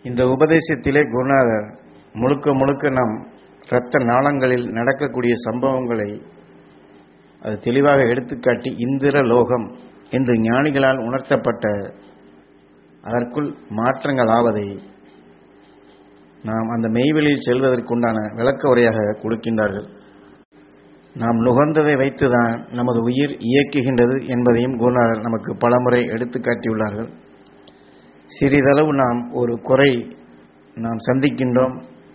இந்த உபதேசத்திலே குருநாதர் முழுக்க முழுக்க நம் இரத்த நாளங்களில் நடக்கக்கூடிய சம்பவங்களை அது தெளிவாக எடுத்துக்காட்டி இந்திர லோகம் என்று ஞானிகளால் உணர்த்தப்பட்ட அதற்குள் மாற்றங்கள் ஆவதை நாம் அந்த மெய்வெளியில் செல்வதற்குண்டான விளக்க உரையாக கொடுக்கின்றார்கள் நாம் நுகர்ந்ததை வைத்துதான் நமது உயிர் இயக்குகின்றது என்பதையும் குருநாதர் நமக்கு பலமுறை எடுத்துக்காட்டியுள்ளார்கள் சிறிதளவு நாம் ஒரு குறை நாம் சந்திக்கின்றோம்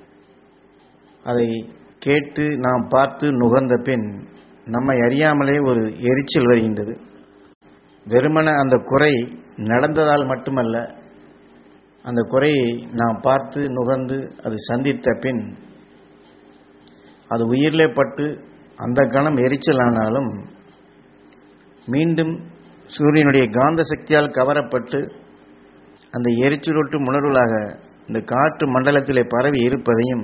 அதை கேட்டு நாம் பார்த்து நுகர்ந்த பின் நம்மை அறியாமலே ஒரு எரிச்சல் வருகின்றது வெறுமன அந்த குறை நடந்ததால் மட்டுமல்ல அந்த குறையை நாம் பார்த்து நுகர்ந்து அது சந்தித்த பின் அது உயிரிலே பட்டு அந்த கணம் எரிச்சல் ஆனாலும் மீண்டும் சூரியனுடைய காந்த சக்தியால் கவரப்பட்டு அந்த எரிச்சலூட்டும் உணர்வுகளாக இந்த காற்று மண்டலத்திலே பரவி இருப்பதையும்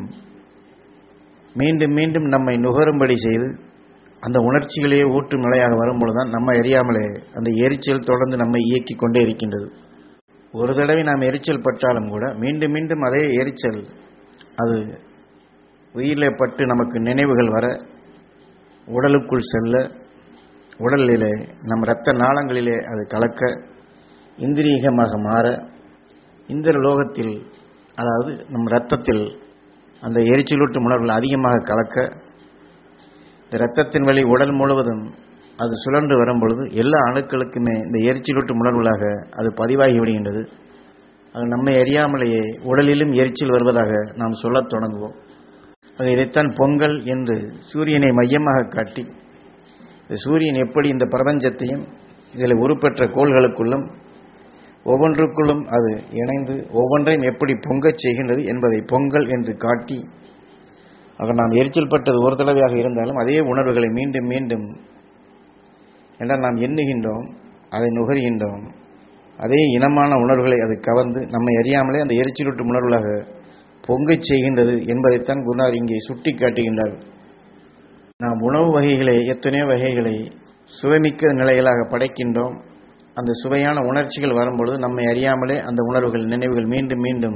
மீண்டும் மீண்டும் நம்மை நுகரும்படி செய்து அந்த உணர்ச்சிகளையே ஊற்றும் நிலையாக வரும்பொழுதுதான் நம்ம அறியாமலே அந்த எரிச்சல் தொடர்ந்து நம்மை இயக்கி கொண்டே இருக்கின்றது ஒரு தடவை நாம் எரிச்சல் பட்டாலும் கூட மீண்டும் மீண்டும் அதே எரிச்சல் அது உயிரிலே பட்டு நமக்கு நினைவுகள் வர உடலுக்குள் செல்ல உடலிலே நம் இரத்த நாளங்களிலே அது கலக்க இந்திரியமாக மாற இந்த லோகத்தில் அதாவது நம் இரத்தத்தில் அந்த எரிச்சலூட்டும் உணர்வுகள் அதிகமாக கலக்க இந்த இரத்தத்தின் வழி உடல் முழுவதும் அது சுழன்று வரும் பொழுது எல்லா அணுக்களுக்குமே இந்த எரிச்சலூட்டும் உணர்வுகளாக அது பதிவாகி விடுகின்றது அது நம்மை அறியாமலேயே உடலிலும் எரிச்சல் வருவதாக நாம் சொல்லத் தொடங்குவோம் ஆக இதைத்தான் பொங்கல் என்று சூரியனை மையமாக காட்டி இந்த சூரியன் எப்படி இந்த பிரபஞ்சத்தையும் இதில் உருப்பெற்ற கோள்களுக்குள்ளும் ஒவ்வொன்றுக்குள்ளும் அது இணைந்து ஒவ்வொன்றையும் எப்படி பொங்கச் செய்கின்றது என்பதை பொங்கல் என்று காட்டி ஆக நாம் எரிச்சல் பட்டது ஒரு தடவையாக இருந்தாலும் அதே உணர்வுகளை மீண்டும் மீண்டும் என்றால் நாம் எண்ணுகின்றோம் அதை நுகர்கின்றோம் அதே இனமான உணர்வுகளை அது கவர்ந்து நம்மை அறியாமலே அந்த எரிச்சலூட்டும் உணர்வுகளாக பொங்கச் செய்கின்றது என்பதைத்தான் குருநாதர் இங்கே சுட்டி காட்டுகின்றார் நாம் உணவு வகைகளை எத்தனையோ வகைகளை சுவைமிக்க நிலைகளாக படைக்கின்றோம் அந்த சுவையான உணர்ச்சிகள் வரும்பொழுது நம்மை அறியாமலே அந்த உணர்வுகள் நினைவுகள் மீண்டும் மீண்டும்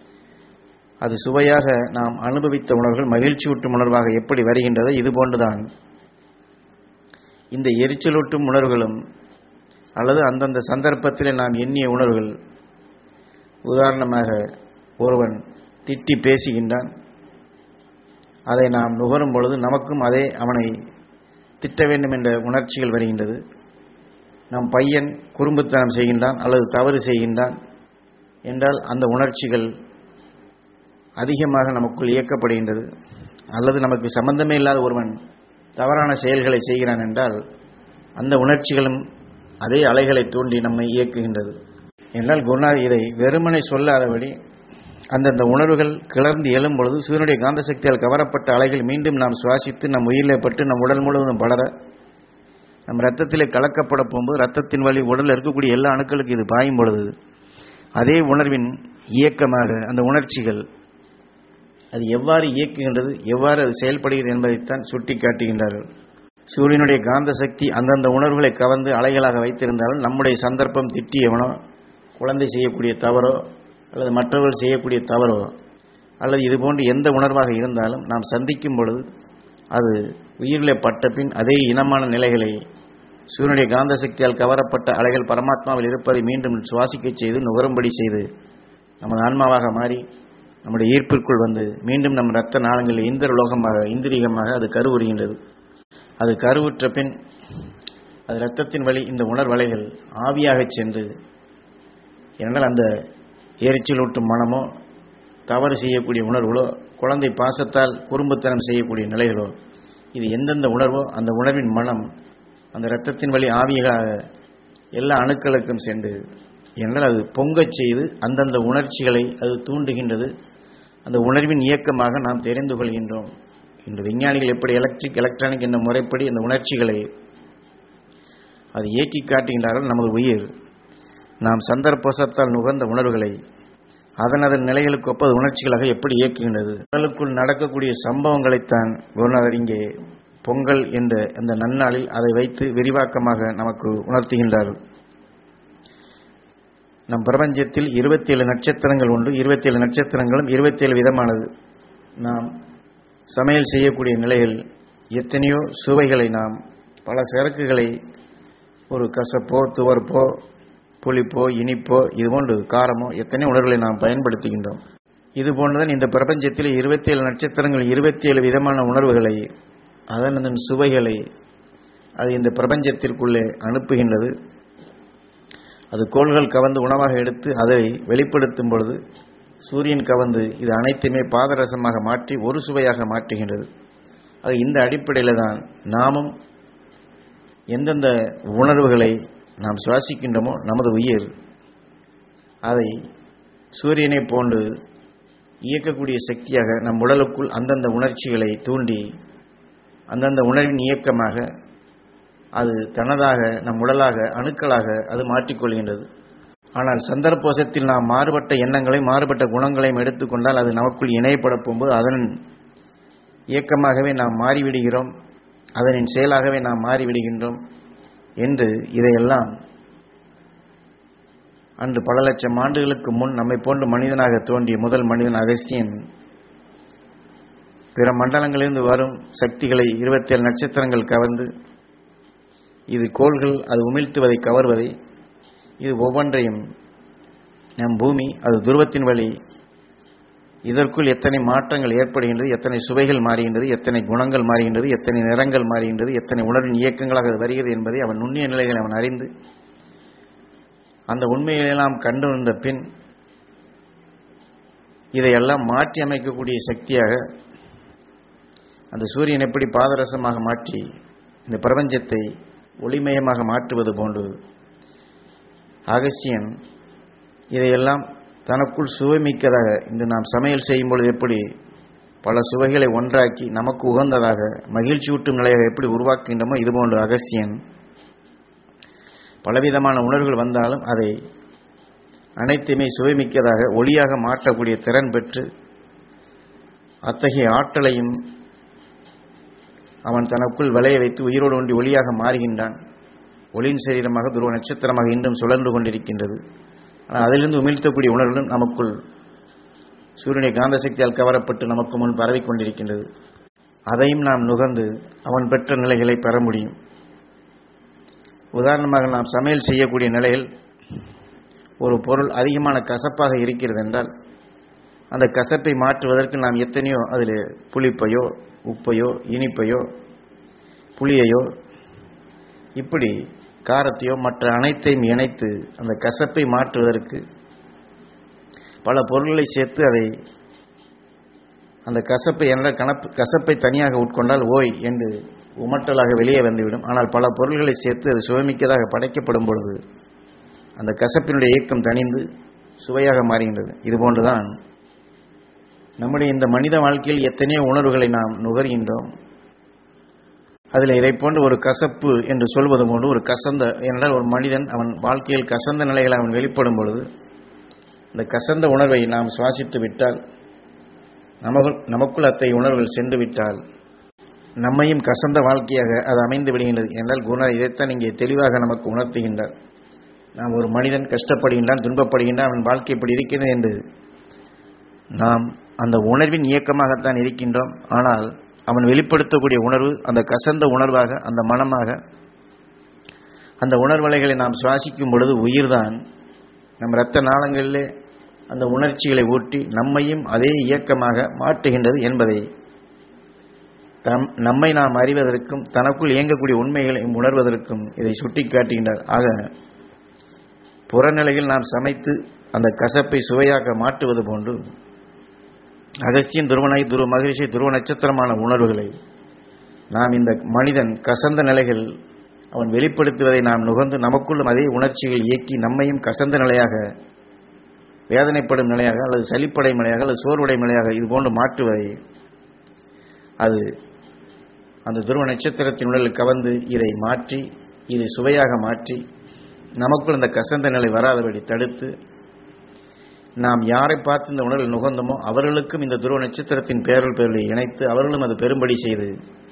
அது சுவையாக நாம் அனுபவித்த உணர்வுகள் மகிழ்ச்சியூட்டும் உணர்வாக எப்படி வருகின்றதோ இது போன்றுதான் இந்த எரிச்சலூட்டும் உணர்வுகளும் அல்லது அந்தந்த சந்தர்ப்பத்திலே நாம் எண்ணிய உணர்வுகள் உதாரணமாக ஒருவன் திட்டி பேசுகின்றான் அதை நாம் நுகரும் பொழுது நமக்கும் அதே அவனை திட்ட வேண்டும் என்ற உணர்ச்சிகள் வருகின்றது நம் பையன் குறும்புத்தனம் செய்கின்றான் அல்லது தவறு செய்கின்றான் என்றால் அந்த உணர்ச்சிகள் அதிகமாக நமக்குள் இயக்கப்படுகின்றது அல்லது நமக்கு சம்பந்தமே இல்லாத ஒருவன் தவறான செயல்களை செய்கிறான் என்றால் அந்த உணர்ச்சிகளும் அதே அலைகளை தூண்டி நம்மை இயக்குகின்றது என்றால் குருநாத் இதை வெறுமனை சொல்லாதபடி அந்தந்த உணர்வுகள் கிளர்ந்து எழும் பொழுது சூரியனுடைய காந்த சக்தியால் கவரப்பட்ட அலைகள் மீண்டும் நாம் சுவாசித்து நம் உயிரிலே பட்டு நம் உடல் முழுவதும் படர நம் ரத்தத்திலே கலக்கப்பட போகும்போது ரத்தத்தின் வழி உடலில் இருக்கக்கூடிய எல்லா அணுக்களுக்கு இது பாயும் பொழுது அதே உணர்வின் இயக்கமாக அந்த உணர்ச்சிகள் அது எவ்வாறு இயக்குகின்றது எவ்வாறு அது செயல்படுகிறது என்பதைத்தான் சுட்டி காட்டுகின்றார்கள் சூரியனுடைய காந்த சக்தி அந்தந்த உணர்வுகளை கவர்ந்து அலைகளாக வைத்திருந்தாலும் நம்முடைய சந்தர்ப்பம் திட்டியவனோ குழந்தை செய்யக்கூடிய தவறோ அல்லது மற்றவர்கள் செய்யக்கூடிய தவறோ அல்லது இதுபோன்று எந்த உணர்வாக இருந்தாலும் நாம் சந்திக்கும் பொழுது அது உயிரிலே பட்ட பின் அதே இனமான நிலைகளை சூரியனுடைய காந்த சக்தியால் கவரப்பட்ட அலைகள் பரமாத்மாவில் இருப்பதை மீண்டும் சுவாசிக்கச் செய்து நுகரும்படி செய்து நமது ஆன்மாவாக மாறி நம்முடைய ஈர்ப்பிற்குள் வந்து மீண்டும் நம் இரத்த நாளங்களில் இந்திர லோகமாக இந்திரியமாக அது கருவுறுகின்றது அது கருவுற்ற பின் அது இரத்தத்தின் வழி இந்த உணர்வலைகள் ஆவியாகச் சென்று ஏனென்றால் அந்த எரிச்சலூட்டும் மனமோ தவறு செய்யக்கூடிய உணர்வுகளோ குழந்தை பாசத்தால் குறும்புத்தனம் செய்யக்கூடிய நிலைகளோ இது எந்தெந்த உணர்வோ அந்த உணர்வின் மனம் அந்த இரத்தத்தின் வழி ஆவியாக எல்லா அணுக்களுக்கும் சென்று என்றால் அது பொங்கச் செய்து அந்தந்த உணர்ச்சிகளை அது தூண்டுகின்றது அந்த உணர்வின் இயக்கமாக நாம் தெரிந்து கொள்கின்றோம் இன்று விஞ்ஞானிகள் எப்படி எலக்ட்ரிக் எலக்ட்ரானிக் என்ற முறைப்படி அந்த உணர்ச்சிகளை அது இயக்கி காட்டுகின்றார்கள் நமது உயிர் நாம் சந்தர்ப்போசத்தால் நுகர்ந்த உணர்வுகளை அதன் அதன் நிலைகளுக்கு ஒப்பது உணர்ச்சிகளாக எப்படி இயக்குகின்றது உடலுக்குள் நடக்கக்கூடிய சம்பவங்களைத்தான் குருநாதர் இங்கே பொங்கல் என்ற அந்த நன்னாளில் அதை வைத்து விரிவாக்கமாக நமக்கு உணர்த்துகின்றார்கள் நம் பிரபஞ்சத்தில் இருபத்தி ஏழு நட்சத்திரங்கள் உண்டு இருபத்தி ஏழு நட்சத்திரங்களும் இருபத்தி ஏழு விதமானது நாம் சமையல் செய்யக்கூடிய நிலையில் எத்தனையோ சுவைகளை நாம் பல சரக்குகளை ஒரு கசப்போ துவர்ப்போ புளிப்போ இனிப்போ இது போன்று காரமோ எத்தனையோ உணர்வுகளை நாம் பயன்படுத்துகின்றோம் இது போன்றுதான் இந்த பிரபஞ்சத்தில் இருபத்தி ஏழு நட்சத்திரங்கள் இருபத்தி ஏழு விதமான உணர்வுகளை அதன் சுவைகளை அது இந்த பிரபஞ்சத்திற்குள்ளே அனுப்புகின்றது அது கோள்கள் கவர்ந்து உணவாக எடுத்து அதை வெளிப்படுத்தும் பொழுது சூரியன் கவர்ந்து இது அனைத்துமே பாதரசமாக மாற்றி ஒரு சுவையாக மாற்றுகின்றது அது இந்த அடிப்படையில் தான் நாமும் எந்தெந்த உணர்வுகளை நாம் சுவாசிக்கின்றோமோ நமது உயிர் அதை சூரியனை போன்று இயக்கக்கூடிய சக்தியாக நம் உடலுக்குள் அந்தந்த உணர்ச்சிகளை தூண்டி அந்தந்த உணர்வின் இயக்கமாக அது தனதாக நம் உடலாக அணுக்களாக அது மாற்றிக்கொள்கின்றது ஆனால் சந்தர்ப்போசத்தில் நாம் மாறுபட்ட எண்ணங்களை மாறுபட்ட குணங்களையும் எடுத்துக்கொண்டால் அது நமக்குள் இணையப்பட போகும்போது அதன் இயக்கமாகவே நாம் மாறிவிடுகிறோம் அதனின் செயலாகவே நாம் மாறிவிடுகின்றோம் என்று இதையெல்லாம் அன்று பல லட்சம் ஆண்டுகளுக்கு முன் நம்மை போன்று மனிதனாக தோன்றிய முதல் மனிதன் அகசியன் பிற மண்டலங்களிலிருந்து வரும் சக்திகளை இருபத்தேழு நட்சத்திரங்கள் கவர்ந்து இது கோள்கள் அது உமிழ்த்துவதை கவர்வதை இது ஒவ்வொன்றையும் நம் பூமி அது துருவத்தின் வழி இதற்குள் எத்தனை மாற்றங்கள் ஏற்படுகின்றது எத்தனை சுவைகள் மாறுகின்றது எத்தனை குணங்கள் மாறுகின்றது எத்தனை நிறங்கள் மாறுகின்றது எத்தனை உணர்வின் இயக்கங்களாக அது வருகிறது என்பதை அவன் நுண்ணிய நிலைகளை அவன் அறிந்து அந்த உண்மைகளெல்லாம் கண்டுணர்ந்த பின் இதையெல்லாம் மாற்றி அமைக்கக்கூடிய சக்தியாக அந்த சூரியன் எப்படி பாதரசமாக மாற்றி இந்த பிரபஞ்சத்தை ஒளிமயமாக மாற்றுவது போன்று அகசியன் இதையெல்லாம் தனக்குள் சுவைமிக்கதாக இன்று நாம் சமையல் செய்யும் பொழுது எப்படி பல சுவைகளை ஒன்றாக்கி நமக்கு உகந்ததாக மகிழ்ச்சியூட்டும் நிலையாக எப்படி உருவாக்குகின்றமோ இதுபோன்று அகசியன் பலவிதமான உணர்வுகள் வந்தாலும் அதை அனைத்துமே சுவைமிக்கதாக ஒளியாக மாற்றக்கூடிய திறன் பெற்று அத்தகைய ஆற்றலையும் அவன் தனக்குள் விளைய வைத்து உயிரோடு ஒன்றி ஒளியாக மாறுகின்றான் ஒளியின் சரீரமாக துருவ நட்சத்திரமாக இன்றும் சுழன்று கொண்டிருக்கின்றது ஆனால் அதிலிருந்து உமிழ்த்தக்கூடிய உணர்வுடன் நமக்குள் சூரியனை காந்த சக்தியால் கவரப்பட்டு நமக்கு முன் பரவி கொண்டிருக்கின்றது அதையும் நாம் நுகர்ந்து அவன் பெற்ற நிலைகளை பெற முடியும் உதாரணமாக நாம் சமையல் செய்யக்கூடிய நிலையில் ஒரு பொருள் அதிகமான கசப்பாக இருக்கிறது என்றால் அந்த கசப்பை மாற்றுவதற்கு நாம் எத்தனையோ அதில் புளிப்பையோ உப்பையோ இனிப்பையோ புளியையோ இப்படி காரத்தையோ மற்ற அனைத்தையும் இணைத்து அந்த கசப்பை மாற்றுவதற்கு பல பொருள்களை சேர்த்து அதை அந்த கசப்பை என்ற கணப்பு கசப்பை தனியாக உட்கொண்டால் ஓய் என்று உமட்டலாக வெளியே வந்துவிடும் ஆனால் பல பொருள்களை சேர்த்து அது சுவைமிக்கதாக படைக்கப்படும் பொழுது அந்த கசப்பினுடைய இயக்கம் தணிந்து சுவையாக மாறுகின்றது இதுபோன்றுதான் நம்முடைய இந்த மனித வாழ்க்கையில் எத்தனையோ உணர்வுகளை நாம் நுகர்கின்றோம் அதில் இதை போன்ற ஒரு கசப்பு என்று சொல்வது போன்று ஒரு கசந்த என்றால் ஒரு மனிதன் அவன் வாழ்க்கையில் கசந்த நிலைகள் அவன் வெளிப்படும் பொழுது இந்த கசந்த உணர்வை நாம் சுவாசித்து விட்டால் நமக்குள் நமக்குள் அத்தகைய உணர்வுகள் சென்று விட்டால் நம்மையும் கசந்த வாழ்க்கையாக அது அமைந்து விடுகின்றது என்றால் குருநாதர் இதைத்தான் இங்கே தெளிவாக நமக்கு உணர்த்துகின்றார் நாம் ஒரு மனிதன் கஷ்டப்படுகின்றான் துன்பப்படுகின்றான் அவன் வாழ்க்கை இப்படி இருக்கிறது என்று நாம் அந்த உணர்வின் இயக்கமாகத்தான் இருக்கின்றோம் ஆனால் அவன் வெளிப்படுத்தக்கூடிய உணர்வு அந்த கசந்த உணர்வாக அந்த மனமாக அந்த உணர்வலைகளை நாம் சுவாசிக்கும் பொழுது உயிர்தான் நம் இரத்த நாளங்களிலே அந்த உணர்ச்சிகளை ஊட்டி நம்மையும் அதே இயக்கமாக மாற்றுகின்றது என்பதை தம் நம்மை நாம் அறிவதற்கும் தனக்குள் இயங்கக்கூடிய உண்மைகளை உணர்வதற்கும் இதை சுட்டி காட்டுகின்றார் ஆக புறநிலையில் நாம் சமைத்து அந்த கசப்பை சுவையாக மாற்றுவது போன்று அகஸ்தியன் துருவனை துருவ மகிழ்ச்சி துருவ நட்சத்திரமான உணர்வுகளை நாம் இந்த மனிதன் கசந்த நிலைகள் அவன் வெளிப்படுத்துவதை நாம் நுகர்ந்து நமக்குள்ளும் அதே உணர்ச்சிகள் இயக்கி நம்மையும் கசந்த நிலையாக வேதனைப்படும் நிலையாக அல்லது சலிப்படையும் நிலையாக அல்லது சோர்வடையும் நிலையாக இது போன்று மாற்றுவதை அது அந்த துருவ நட்சத்திரத்தின் உடலில் கவர்ந்து இதை மாற்றி இதை சுவையாக மாற்றி நமக்குள் அந்த கசந்த நிலை வராதபடி தடுத்து நாம் யாரை பார்த்து இந்த உணர்வில் நுகர்ந்தோமோ அவர்களுக்கும் இந்த துருவ நட்சத்திரத்தின் பேரல் பேரலை இணைத்து அவர்களும் அது பெரும்படி செய்து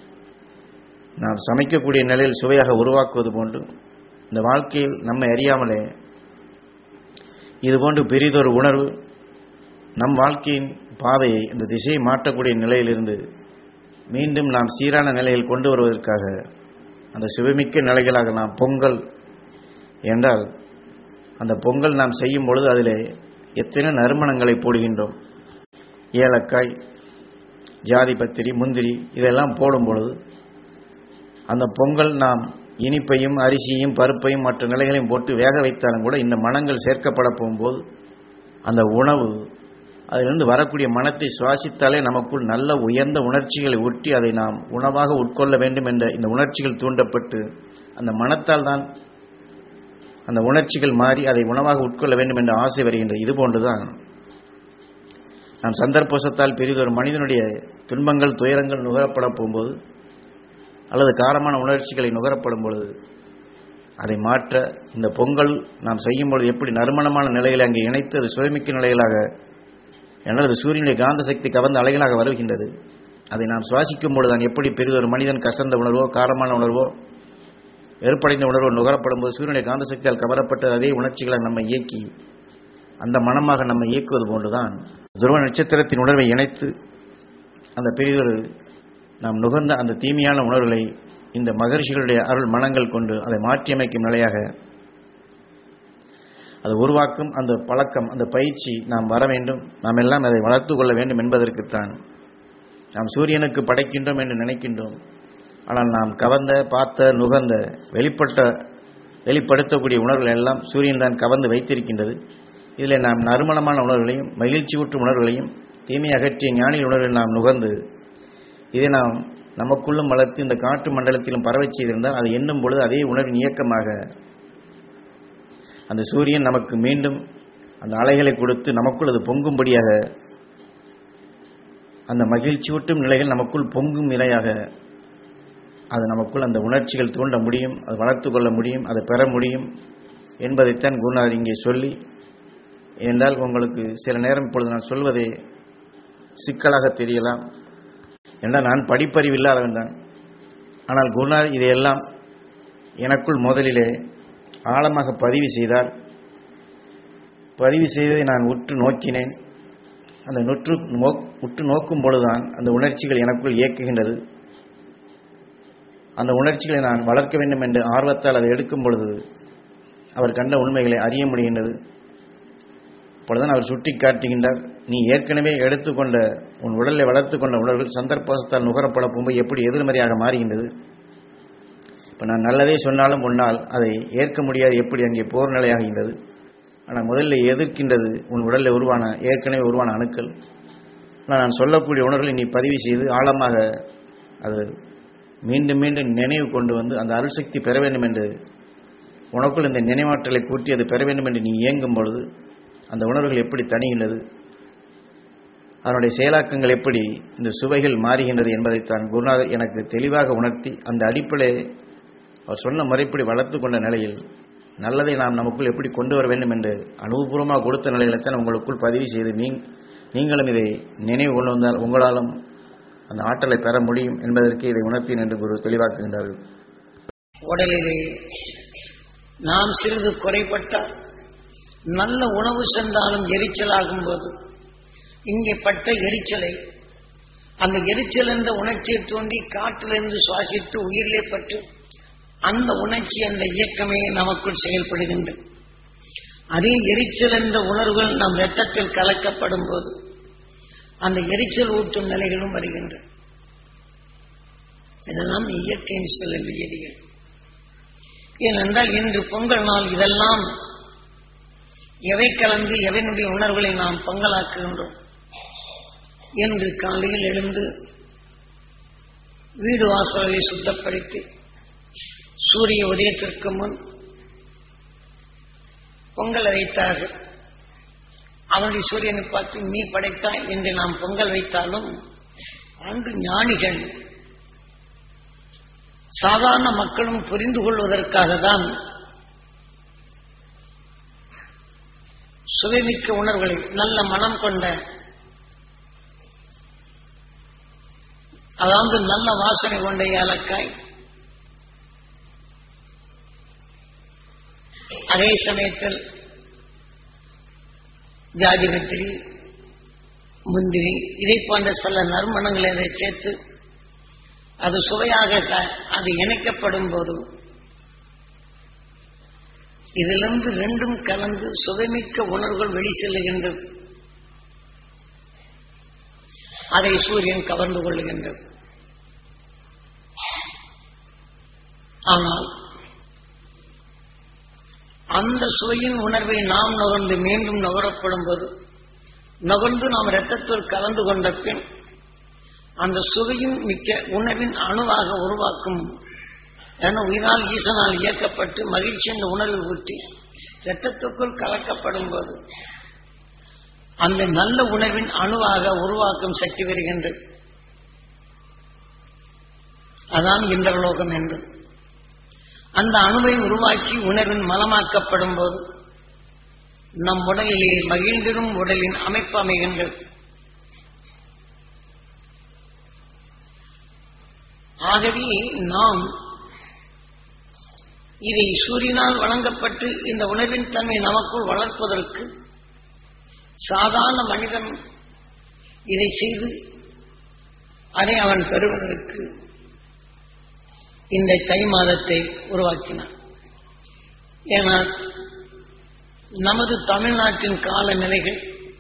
நாம் சமைக்கக்கூடிய நிலையில் சுவையாக உருவாக்குவது போன்று இந்த வாழ்க்கையில் நம்மை அறியாமலே இதுபோன்று பெரிதொரு உணர்வு நம் வாழ்க்கையின் பாதையை இந்த திசையை மாற்றக்கூடிய நிலையிலிருந்து மீண்டும் நாம் சீரான நிலையில் கொண்டு வருவதற்காக அந்த சிவமிக்க நிலைகளாக நாம் பொங்கல் என்றால் அந்த பொங்கல் நாம் செய்யும் பொழுது அதிலே எத்தனை நறுமணங்களை போடுகின்றோம் ஏலக்காய் ஜாதி பத்திரி முந்திரி இதெல்லாம் போடும் பொழுது அந்த பொங்கல் நாம் இனிப்பையும் அரிசியும் பருப்பையும் மற்ற நிலைகளையும் போட்டு வேக வைத்தாலும் கூட இந்த மனங்கள் சேர்க்கப்பட போகும்போது அந்த உணவு அதிலிருந்து வரக்கூடிய மனத்தை சுவாசித்தாலே நமக்குள் நல்ல உயர்ந்த உணர்ச்சிகளை ஒட்டி அதை நாம் உணவாக உட்கொள்ள வேண்டும் என்ற இந்த உணர்ச்சிகள் தூண்டப்பட்டு அந்த மனத்தால் தான் அந்த உணர்ச்சிகள் மாறி அதை உணவாக உட்கொள்ள வேண்டும் என்ற ஆசை வருகின்றது இது போன்றுதான் நாம் சந்தர்ப்போசத்தால் பெரிதொரு மனிதனுடைய துன்பங்கள் துயரங்கள் நுகரப்பட போகும்போது அல்லது காரமான உணர்ச்சிகளை நுகரப்படும் பொழுது அதை மாற்ற இந்த பொங்கல் நாம் செய்யும் பொழுது எப்படி நறுமணமான நிலையில் அங்கே இணைத்து அது சுயமிக்க நிலைகளாக எனது சூரியனுடைய காந்த சக்தி கவர்ந்த அலைகளாக வருகின்றது அதை நாம் சுவாசிக்கும் பொழுது தான் எப்படி பெரிதொரு மனிதன் கசந்த உணர்வோ காரமான உணர்வோ வெறுப்படைந்த உணர்வு நுகரப்படும் போது சூரியனுடைய காந்த சக்தியால் கவரப்பட்ட அதே உணர்ச்சிகளை நம்மை இயக்கி அந்த மனமாக நம்மை இயக்குவது போன்றுதான் துருவ நட்சத்திரத்தின் உணர்வை இணைத்து அந்த பெரியதொரு நாம் நுகர்ந்த அந்த தீமையான உணர்வுகளை இந்த மகர்ஷிகளுடைய அருள் மனங்கள் கொண்டு அதை மாற்றியமைக்கும் நிலையாக அது உருவாக்கும் அந்த பழக்கம் அந்த பயிற்சி நாம் வர வேண்டும் நாம் எல்லாம் அதை வளர்த்து கொள்ள வேண்டும் என்பதற்குத்தான் நாம் சூரியனுக்கு படைக்கின்றோம் என்று நினைக்கின்றோம் ஆனால் நாம் கவர்ந்த பார்த்த நுகர்ந்த வெளிப்பட்ட வெளிப்படுத்தக்கூடிய உணர்வுகள் எல்லாம் சூரியன் தான் கவர்ந்து வைத்திருக்கின்றது இதில் நாம் நறுமணமான உணர்வுகளையும் மகிழ்ச்சி ஊற்றும் உணர்வுகளையும் தீமை அகற்றிய ஞானிகள் உணர்வை நாம் நுகர்ந்து இதை நாம் நமக்குள்ளும் வளர்த்து இந்த காற்று மண்டலத்திலும் பரவச் செய்திருந்தால் அதை எண்ணும் பொழுது அதே உணர்வின் இயக்கமாக அந்த சூரியன் நமக்கு மீண்டும் அந்த அலைகளை கொடுத்து நமக்குள் அது பொங்கும்படியாக அந்த மகிழ்ச்சியூட்டும் நிலைகள் நமக்குள் பொங்கும் நிலையாக அது நமக்குள் அந்த உணர்ச்சிகள் தூண்ட முடியும் அது வளர்த்து கொள்ள முடியும் அதை பெற முடியும் என்பதைத்தான் குருநாதர் இங்கே சொல்லி என்றால் உங்களுக்கு சில நேரம் இப்பொழுது நான் சொல்வதே சிக்கலாக தெரியலாம் என்றால் நான் படிப்பறிவு இல்லாதவன் தான் ஆனால் குருநாதர் இதையெல்லாம் எனக்குள் முதலிலே ஆழமாக பதிவு செய்தால் பதிவு செய்ததை நான் உற்று நோக்கினேன் அந்த நுற்று நோக் உற்று நோக்கும் பொழுதுதான் அந்த உணர்ச்சிகள் எனக்குள் இயக்குகின்றது அந்த உணர்ச்சிகளை நான் வளர்க்க வேண்டும் என்ற ஆர்வத்தால் அதை எடுக்கும் பொழுது அவர் கண்ட உண்மைகளை அறிய முடிகின்றது அப்பொழுதுதான் அவர் சுட்டி காட்டுகின்றார் நீ ஏற்கனவே எடுத்துக்கொண்ட உன் உடலை வளர்த்து கொண்ட உணர்வுகள் சந்தர்ப்பத்தால் நுகரப்பட போகும்போது எப்படி எதிர்மறையாக மாறுகின்றது இப்போ நான் நல்லதே சொன்னாலும் உன்னால் அதை ஏற்க முடியாது எப்படி அங்கே போர் நிலையாகின்றது ஆனால் முதல்ல எதிர்க்கின்றது உன் உடலில் உருவான ஏற்கனவே உருவான அணுக்கள் ஆனால் நான் சொல்லக்கூடிய உணர்வுகளை நீ பதிவு செய்து ஆழமாக அது மீண்டும் மீண்டும் நினைவு கொண்டு வந்து அந்த அருள்சக்தி பெற வேண்டும் என்று உனக்குள் இந்த நினைவாற்றலை கூட்டி அது பெற வேண்டும் என்று நீ இயங்கும் பொழுது அந்த உணர்வுகள் எப்படி தணிகின்றது அதனுடைய செயலாக்கங்கள் எப்படி இந்த சுவைகள் மாறுகின்றது என்பதைத்தான் குருநாதர் எனக்கு தெளிவாக உணர்த்தி அந்த அடிப்படை அவர் சொன்ன முறைப்படி வளர்த்து கொண்ட நிலையில் நல்லதை நாம் நமக்குள் எப்படி கொண்டு வர வேண்டும் என்று அனுபவபூர்வமாக கொடுத்த நிலையில்தான் உங்களுக்குள் பதிவு செய்து நீ நீங்களும் இதை நினைவு கொண்டு வந்தால் உங்களாலும் அந்த ஆற்றலை பெற முடியும் என்பதற்கு இதை உணர்த்தேன் என்று குரு தெளிவாக்குகின்றார்கள் உடலிலே நாம் சிறிது குறைபட்டால் நல்ல உணவு சென்றாலும் எரிச்சலாகும் போது இங்கே பட்ட எரிச்சலை அந்த எரிச்சல் என்ற உணர்ச்சியை தூண்டி காற்றிலிருந்து சுவாசித்து உயிரிலே பற்று அந்த உணர்ச்சி அந்த இயக்கமே நமக்குள் செயல்படுகின்றது அதே எரிச்சல் என்ற உணர்வுகள் நம் இரத்தத்தில் கலக்கப்படும் போது அந்த எரிச்சல் ஊட்டும் நிலைகளும் வருகின்றன இதெல்லாம் இயற்கையின் சில வியதிகள் ஏனென்றால் இன்று பொங்கல் நாள் இதெல்லாம் எவை கலந்து எவனுடைய உணர்வுகளை நாம் பொங்கலாக்குகின்றோம் என்று காலையில் எழுந்து வீடு வாசலை சுத்தப்படுத்தி சூரிய உதயத்திற்கு முன் பொங்கல் வைத்தார்கள் அவனுடைய சூரியனை பார்த்து நீ படைத்தாய் என்று நாம் பொங்கல் வைத்தாலும் அன்று ஞானிகள் சாதாரண மக்களும் புரிந்து கொள்வதற்காக தான் சுவைமிக்க உணர்வுகளை நல்ல மனம் கொண்ட அதாவது நல்ல வாசனை கொண்ட ஏலக்காய் அதே சமயத்தில் ஜாதிபத்திரி முந்திரி இதை போன்ற சில நறுமணங்களை அதை சேர்த்து அது சுவையாக த- அது இணைக்கப்படும் போது இதிலிருந்து ரெண்டும் கலந்து சுவைமிக்க உணர்வுகள் வெளி செல்லுகின்றது அதை சூரியன் கவர்ந்து கொள்ளுகின்றது ஆனால் அந்த சுவையின் உணர்வை நாம் நுகர்ந்து மீண்டும் நுகரப்படும் போது நுகர்ந்து நாம் இரத்தத்தில் கலந்து கொண்ட பின் அந்த சுவையின் மிக்க உணவின் அணுவாக உருவாக்கும் என உயிரால் ஈசனால் இயக்கப்பட்டு மகிழ்ச்சி என்ற உணர்வை ஊற்றி இரத்தத்துக்குள் கலக்கப்படும் போது அந்த நல்ல உணர்வின் அணுவாக உருவாக்கும் சக்தி வருகின்றது அதான் இந்திரலோகம் என்று அந்த அணுவை உருவாக்கி உணர்வின் மலமாக்கப்படும் போது நம் உடலிலே மகிழ்ந்திடும் உடலின் அமைப்பு அமைகின்றது ஆகவே நாம் இதை சூரியனால் வழங்கப்பட்டு இந்த உணர்வின் தன்மை நமக்குள் வளர்ப்பதற்கு சாதாரண மனிதன் இதை செய்து அதை அவன் பெறுவதற்கு இந்த தை மாதத்தை உருவாக்கினான் ஏனால் நமது தமிழ்நாட்டின் காலநிலைகள்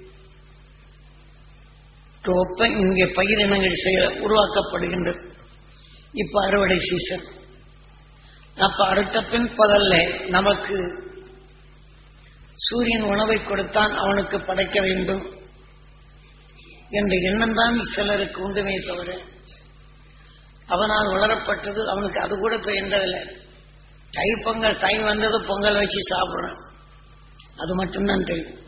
ஒப்ப இங்கே பயிரினங்கள் செய்ய உருவாக்கப்படுகின்றது இப்ப அறுவடை சீசன் அப்ப அடுத்த பின் பகல்ல நமக்கு சூரியன் உணவை கொடுத்தான் அவனுக்கு படைக்க வேண்டும் என்ற எண்ணம் தான் சிலருக்கு உண்டுமே தவிர அவனால் வளரப்பட்டது அவனுக்கு அது கூட பெயர்ந்ததில்லை தை பொங்கல் தை வந்தது பொங்கல் வச்சு சாப்பிடுறான் அது மட்டும்தான் தெரியும்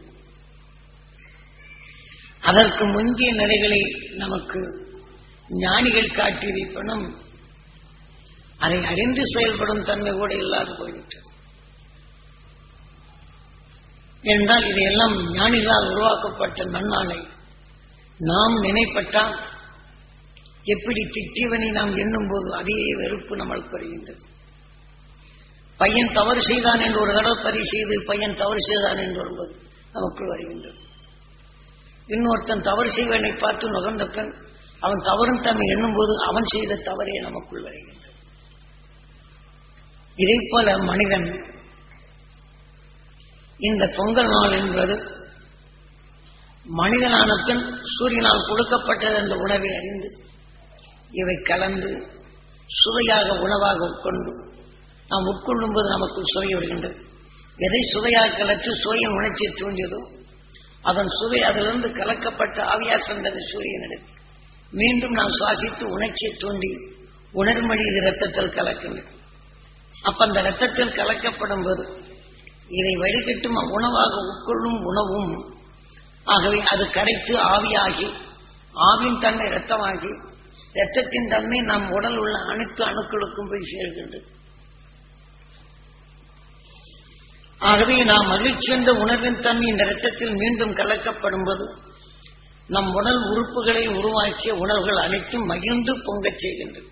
அதற்கு முந்திய நிலைகளை நமக்கு ஞானிகள் காட்டியிருப்பனும் அதை அறிந்து செயல்படும் தன்மை கூட இல்லாது போய்விட்டது என்றால் இதையெல்லாம் ஞானிகளால் உருவாக்கப்பட்ட நன்னாளை நாம் நினைப்பட்டால் எப்படி திட்டியவனை நாம் எண்ணும் போது அதே வெறுப்பு நம்மளுக்கு வருகின்றது பையன் தவறு செய்தான் என்று ஒரு தடவை பறி செய்து பையன் தவறு செய்தான் என்று வரும்போது நமக்குள் வருகின்றது இன்னொருத்தன் தவறு செய்வனை பார்த்து நுகர்ந்த பின் அவன் தவறும் தன்னை எண்ணும் போது அவன் செய்த தவறே நமக்குள் வருகின்றது இதை போல மனிதன் இந்த பொங்கல் நாள் என்பது மனிதனான பின் சூரியனால் கொடுக்கப்பட்டது என்ற உணவை அறிந்து இவை கலந்து சுவையாக உணவாக உட்கொண்டு நாம் உட்கொள்ளும் போது நமக்கு சுவை வருகின்றது எதை சுவையாக கலத்து சுவையின் உணர்ச்சியை தூண்டியதோ அதன் சுவை அதிலிருந்து கலக்கப்பட்ட ஆவியா சென்றது சூரியனிடத்தில் மீண்டும் நாம் சுவாசித்து உணர்ச்சியை தூண்டி உணர்மொழி இது ரத்தத்தில் கலக்கின்றது அப்ப அந்த ரத்தத்தில் கலக்கப்படும் போது இதை வடிகட்டும் உணவாக உட்கொள்ளும் உணவும் ஆகவே அது கரைத்து ஆவியாகி ஆவின் தன்மை ரத்தமாகி ரத்தத்தின் தன்மை நம் உடல் உள்ள அனைத்து அணுக்களுக்கும் போய் சேர்கின்றது ஆகவே நாம் மகிழ்ச்சி என்ற உணர்வின் தன்மை இந்த ரத்தத்தில் மீண்டும் கலக்கப்படும் போது நம் உடல் உறுப்புகளை உருவாக்கிய உணர்வுகள் அனைத்தும் மகிழ்ந்து பொங்கச் செய்கின்றது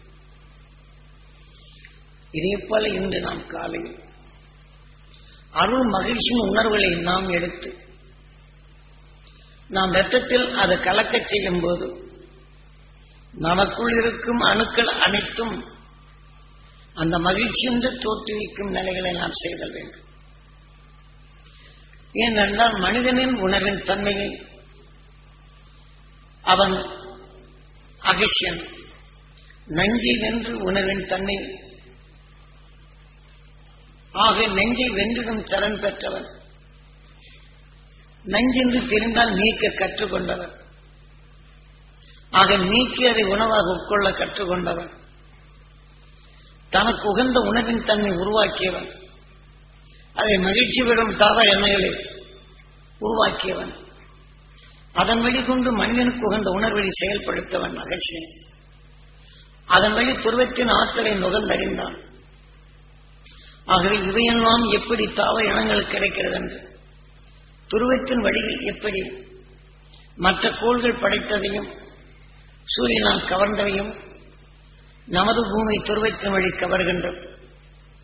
இதே போல இன்று நாம் காலையில் அருள் மகிழ்ச்சியின் உணர்வுகளை நாம் எடுத்து நாம் ரத்தத்தில் அதை கலக்கச் செய்யும் போது நமக்குள் இருக்கும் அணுக்கள் அனைத்தும் அந்த மகிழ்ச்சி என்று தோற்றுவிக்கும் நிலைகளை நாம் செய்தல் வேண்டும் ஏனென்றால் மனிதனின் உணர்வின் தன்மையை அவன் அகிஷன் நஞ்சை வென்று உணர்வின் தன்மை ஆக நெஞ்சை வென்றிடும் திறன் பெற்றவன் நஞ்சென்று தெரிந்தால் நீக்க கற்றுக்கொண்டவன் ஆக நீக்கி அதை உணவாக உட்கொள்ள கற்றுக்கொண்டவன் தனக்கு உகந்த உணவின் தன்மை உருவாக்கியவன் அதை மகிழ்ச்சி பெறும் தாவ எண்ணங்களை உருவாக்கியவன் அதன் வழி கொண்டு மனிதனுக்கு உகந்த உணர்வழி செயல்படுத்தவன் அகழ்ச்சியன் அதன் வழி துருவத்தின் ஆற்றலை நுகர்ந்தறிந்தான் ஆகவே இவையெல்லாம் எப்படி தாவ இனங்களுக்கு கிடைக்கிறது என்று துருவத்தின் வழியில் எப்படி மற்ற கோள்கள் படைத்ததையும் சூரியனால் கவர்ந்தவையும் நமது பூமி துருவத்தின் வழி கவர்கின்றது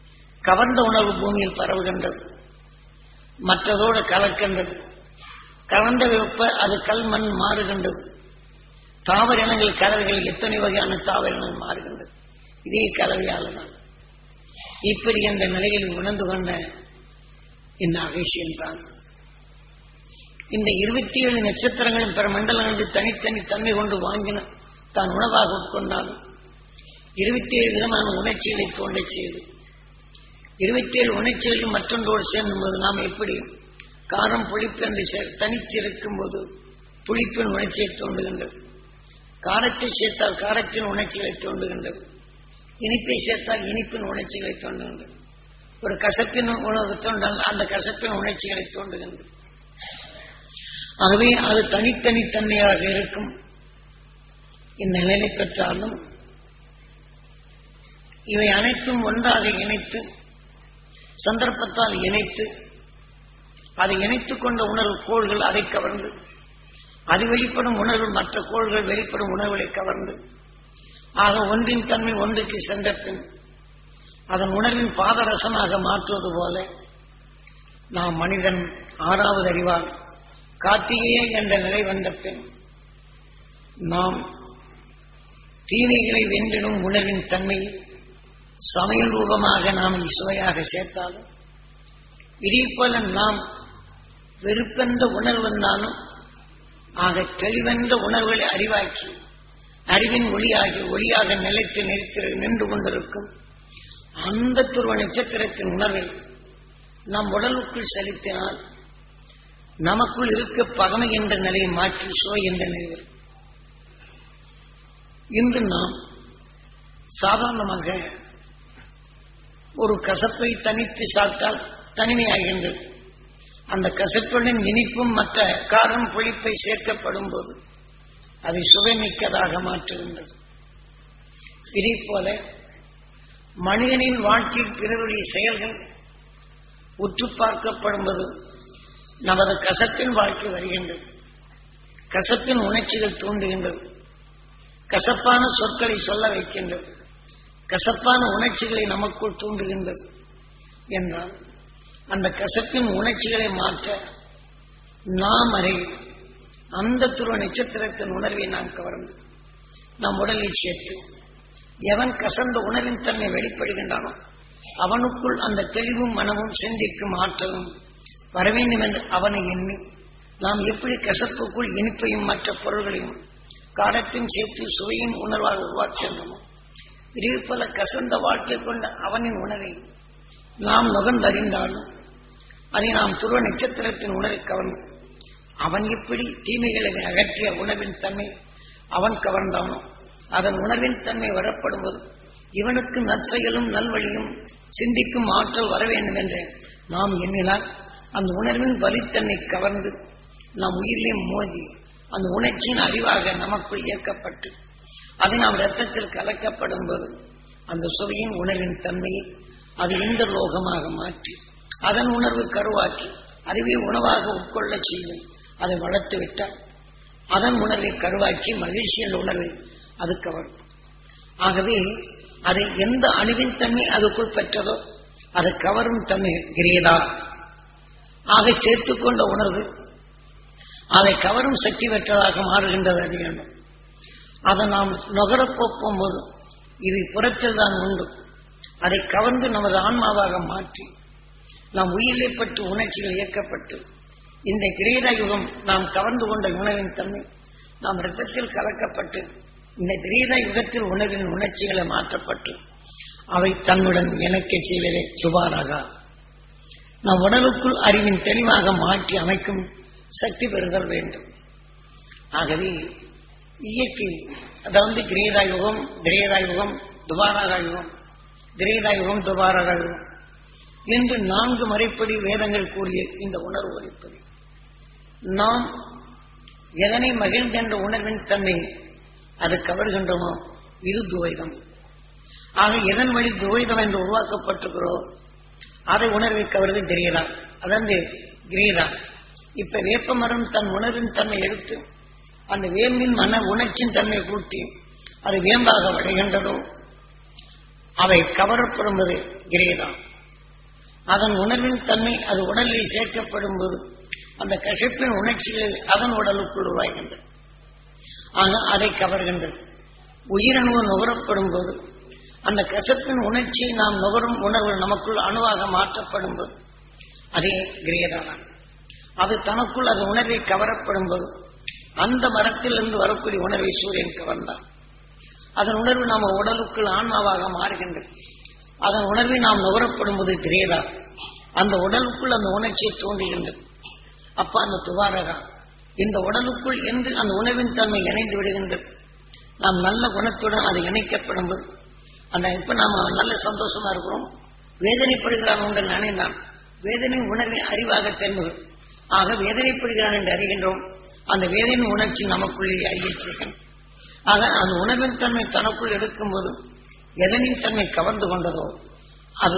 கவர்ந்த உணர்வு பூமியில் பரவுகின்றது மற்றதோடு கலக்கின்றது கலந்த வெப்ப அது கல் மண் மாறுகின்றது தாவர இனங்கள் கலவைகள் எத்தனை வகையான தாவர இனங்கள் மாறுகின்றது இதே கலவையால் தான் இப்படி அந்த நிலையில் உணர்ந்து கொண்ட இந்த அகேஷியன் தான் இந்த இருபத்தி ஏழு நட்சத்திரங்களின் பிற மண்டலங்களில் தனித்தனி தன்மை கொண்டு வாங்கின தான் உணவாக உட்கொண்டாலும் இருபத்தி ஏழு விதமான உணர்ச்சிகளை தோண்டச் செய்து இருபத்தி ஏழு உணர்ச்சிகளும் மற்றொன்றோடு சேர்ந்தும்போது நாம் எப்படி காரம் புளிப்பு என்று சேர் தனித்திருக்கும் போது புளிப்பின் உணர்ச்சியை தோண்டுகின்றது காரத்தை சேர்த்தால் காரத்தின் உணர்ச்சிகளை தோண்டுகின்றது இனிப்பை சேர்த்தால் இனிப்பின் உணர்ச்சிகளை தோண்டுகின்றது ஒரு கசப்பின் உணவு தோன்றால் அந்த கசப்பின் உணர்ச்சிகளை தோண்டுகின்றது ஆகவே அது தனித்தனி தன்மையாக இருக்கும் இந்நிலையை பெற்றாலும் இவை அனைத்தும் ஒன்றாக இணைத்து சந்தர்ப்பத்தால் இணைத்து அதை இணைத்துக் கொண்ட உணர்வு கோள்கள் அதை கவர்ந்து அது வெளிப்படும் உணர்வு மற்ற கோள்கள் வெளிப்படும் உணர்வுகளை கவர்ந்து ஆக ஒன்றின் தன்மை ஒன்றுக்கு சென்ற பின் அதன் உணர்வின் பாதரசமாக மாற்றுவது போல நாம் மனிதன் ஆறாவது அறிவால் கார்த்திகையே என்ற நிலை வந்த பின் நாம் தீமைகளை வென்றிடும் உணர்வின் தன்மையை சமையல் ரூபமாக நாம் சுவையாக சேர்த்தாலும் இதே போல நாம் வெறுப்பென்ற உணர்வு வந்தாலும் ஆக தெளிவென்ற உணர்வுகளை அறிவாக்கி அறிவின் ஒளியாகி ஒளியாக நிலைத்து நிறுத்தி நின்று கொண்டிருக்கும் அந்த துருவ நட்சத்திரத்தின் உணர்வை நம் உடலுக்குள் செலுத்தினால் நமக்குள் இருக்க பகமை என்ற நிலையை மாற்றி சோ என்ற நிலை வரும். இன்று நாம் சாதாரணமாக ஒரு கசப்பை தனித்து சாப்பிட்டால் தனிமையாகின்றது அந்த கசப்புடன் இனிப்பும் மற்ற காரம் புளிப்பை சேர்க்கப்படும் போது அதை சுவைமிக்கதாக மாற்றுகின்றது இதே போல மனிதனின் வாழ்க்கையில் பிறருடைய செயல்கள் உற்று பார்க்கப்படும்போது நமது கசப்பின் வாழ்க்கை வருகின்றது கசப்பின் உணர்ச்சிகள் தூண்டுகின்றது கசப்பான சொற்களை சொல்ல வைக்கின்றது கசப்பான உணர்ச்சிகளை நமக்குள் தூண்டுகின்றது என்றால் அந்த கசப்பின் உணர்ச்சிகளை மாற்ற நாம் அறி அந்த துருவ நட்சத்திரத்தின் உணர்வை நாம் கவர்ந்து நம் உடலில் சேர்த்து எவன் கசந்த உணர்வின் தன்மை வெளிப்படுகின்றானோ அவனுக்குள் அந்த தெளிவும் மனமும் சிந்திக்கும் ஆற்றலும் வர வேண்டும் என்று அவனை எண்ணி நாம் எப்படி கசப்புக்குள் இனிப்பையும் மற்ற பொருள்களையும் காரத்தையும் சேர்த்து சுவையின் உணர்வாக உருவாக்குகின்றோமோ இதே போல கசந்த வாழ்க்கை கொண்ட அவனின் உணவை நாம் நுகர்ந்தறிந்தாலும் அதை நாம் துருவ நட்சத்திரத்தின் உணரை கவர்ந்து அவன் எப்படி தீமைகளை அகற்றிய உணவின் தன்மை அவன் கவர்ந்தானோ அதன் உணர்வின் தன்மை வரப்படும்போது இவனுக்கு நற்செயலும் நல்வழியும் சிந்திக்கும் ஆற்றல் வர வேண்டும் என்று நாம் எண்ணினால் அந்த உணர்வின் வலித்தன்மை கவர்ந்து நம் உயிரிலே மோதி அந்த உணர்ச்சியின் அறிவாக நமக்குள் இயக்கப்பட்டு அதை நாம் ரத்தத்தில் கலக்கப்படும் போது அந்த சுவையின் உணர்வின் தன்மையை அது இந்த லோகமாக மாற்றி அதன் உணர்வு கருவாக்கி அதுவே உணவாக உட்கொள்ள செய்யும் அதை வளர்த்து விட்டால் அதன் உணர்வை கருவாக்கி மகிழ்ச்சியின் உணர்வை அது கவரும் ஆகவே அதை எந்த அணுவின் தன்மை அதுக்குள் பெற்றதோ அது கவரும் தன்மை கிரியதா ஆக சேர்த்துக்கொண்ட உணர்வு அதை கவரும் சக்தி பெற்றதாக மாறுகின்றது அறிய வேண்டும் அதை நாம் நுகரப் போகும்போது இது புறத்தில் தான் உண்டு அதை கவர்ந்து நமது ஆன்மாவாக மாற்றி நாம் உயிரிலே பட்டு உணர்ச்சிகள் இயக்கப்பட்டு இந்த கிரீட யுகம் நாம் கவர்ந்து கொண்ட உணவின் தன்மை நாம் இரத்தத்தில் கலக்கப்பட்டு இந்த கிரீட யுகத்தில் உணவின் உணர்ச்சிகளை மாற்றப்பட்டு அவை தன்னுடன் இணைக்க செய்வதே சுபாராக நம் உடலுக்குள் அறிவின் தெளிவாக மாற்றி அமைக்கும் சக்தி பெறுதல் வேண்டும் ஆகவே இயற்கை அதாவது கிரீதா யுகம் திரேதா யுகம் துபாராக யுகம் திரேதா யுகம் துபாராக யுகம் என்று நான்கு முறைப்படி வேதங்கள் கூறிய இந்த உணர்வு வலிப்பது நாம் எதனை மகிழ்ந்தென்ற உணர்வின் தன்மை அது கவர்கின்றோமோ இது துவைதம் ஆக எதன் வழி துவைதம் என்று உருவாக்கப்பட்டிருக்கிறோ அதை உணர்வை கவர்ந்து தெரியலாம் அதாவது கிரீதா இப்ப வேப்ப மரம் தன் உணர்வின் தன்மை எடுத்து அந்த வேம்பின் மன உணர்ச்சியின் தன்மை கூட்டி அது வேம்பாக வடைகின்றதோ அவை கவரப்படுவது கிரீதா அதன் உணர்வின் தன்மை அது உடலில் சேர்க்கப்படும் போது அந்த கசப்பின் உணர்ச்சிகள் அதன் உடலுக்குள் உருவாகின்றது ஆக அதை கவர்கின்றது உயிரணு நுகரப்படும் போது அந்த கசப்பின் உணர்ச்சி நாம் நுகரும் உணர்வு நமக்குள் அணுவாக மாற்றப்படும் போது அதே கிரியதானம் அது தனக்குள் அது உணர்வை கவரப்படும் போது அந்த மரத்திலிருந்து வரக்கூடிய உணர்வை சூரியன் கவர்ந்தான் அதன் உணர்வு நாம் உடலுக்குள் ஆன்மாவாக மாறுகின்றது அதன் உணர்வை நாம் நுகரப்படும் போது கிரியதா அந்த உடலுக்குள் அந்த உணர்ச்சியை தூண்டுகின்றது அப்ப அந்த துவாரகா இந்த உடலுக்குள் என்று அந்த உணவின் தன்மை இணைந்து விடுகின்றது நாம் நல்ல குணத்துடன் அது இணைக்கப்படும் போது அந்த இப்ப நாம நல்ல சந்தோஷமா இருக்கிறோம் வேதனைப்படுகிறான் உங்கள் நினைந்தான் வேதனை உணர்வை அறிவாக தெரிந்துகள் ஆக வேதனைப்படுகிறான் என்று அறிகின்றோம் அந்த வேதனை உணர்ச்சி நமக்குள்ளே அறிய செய்கின்றோம் ஆக அந்த உணர்வின் தன்மை தனக்குள் எடுக்கும்போது எதனின் தன்மை கவர்ந்து கொண்டதோ அது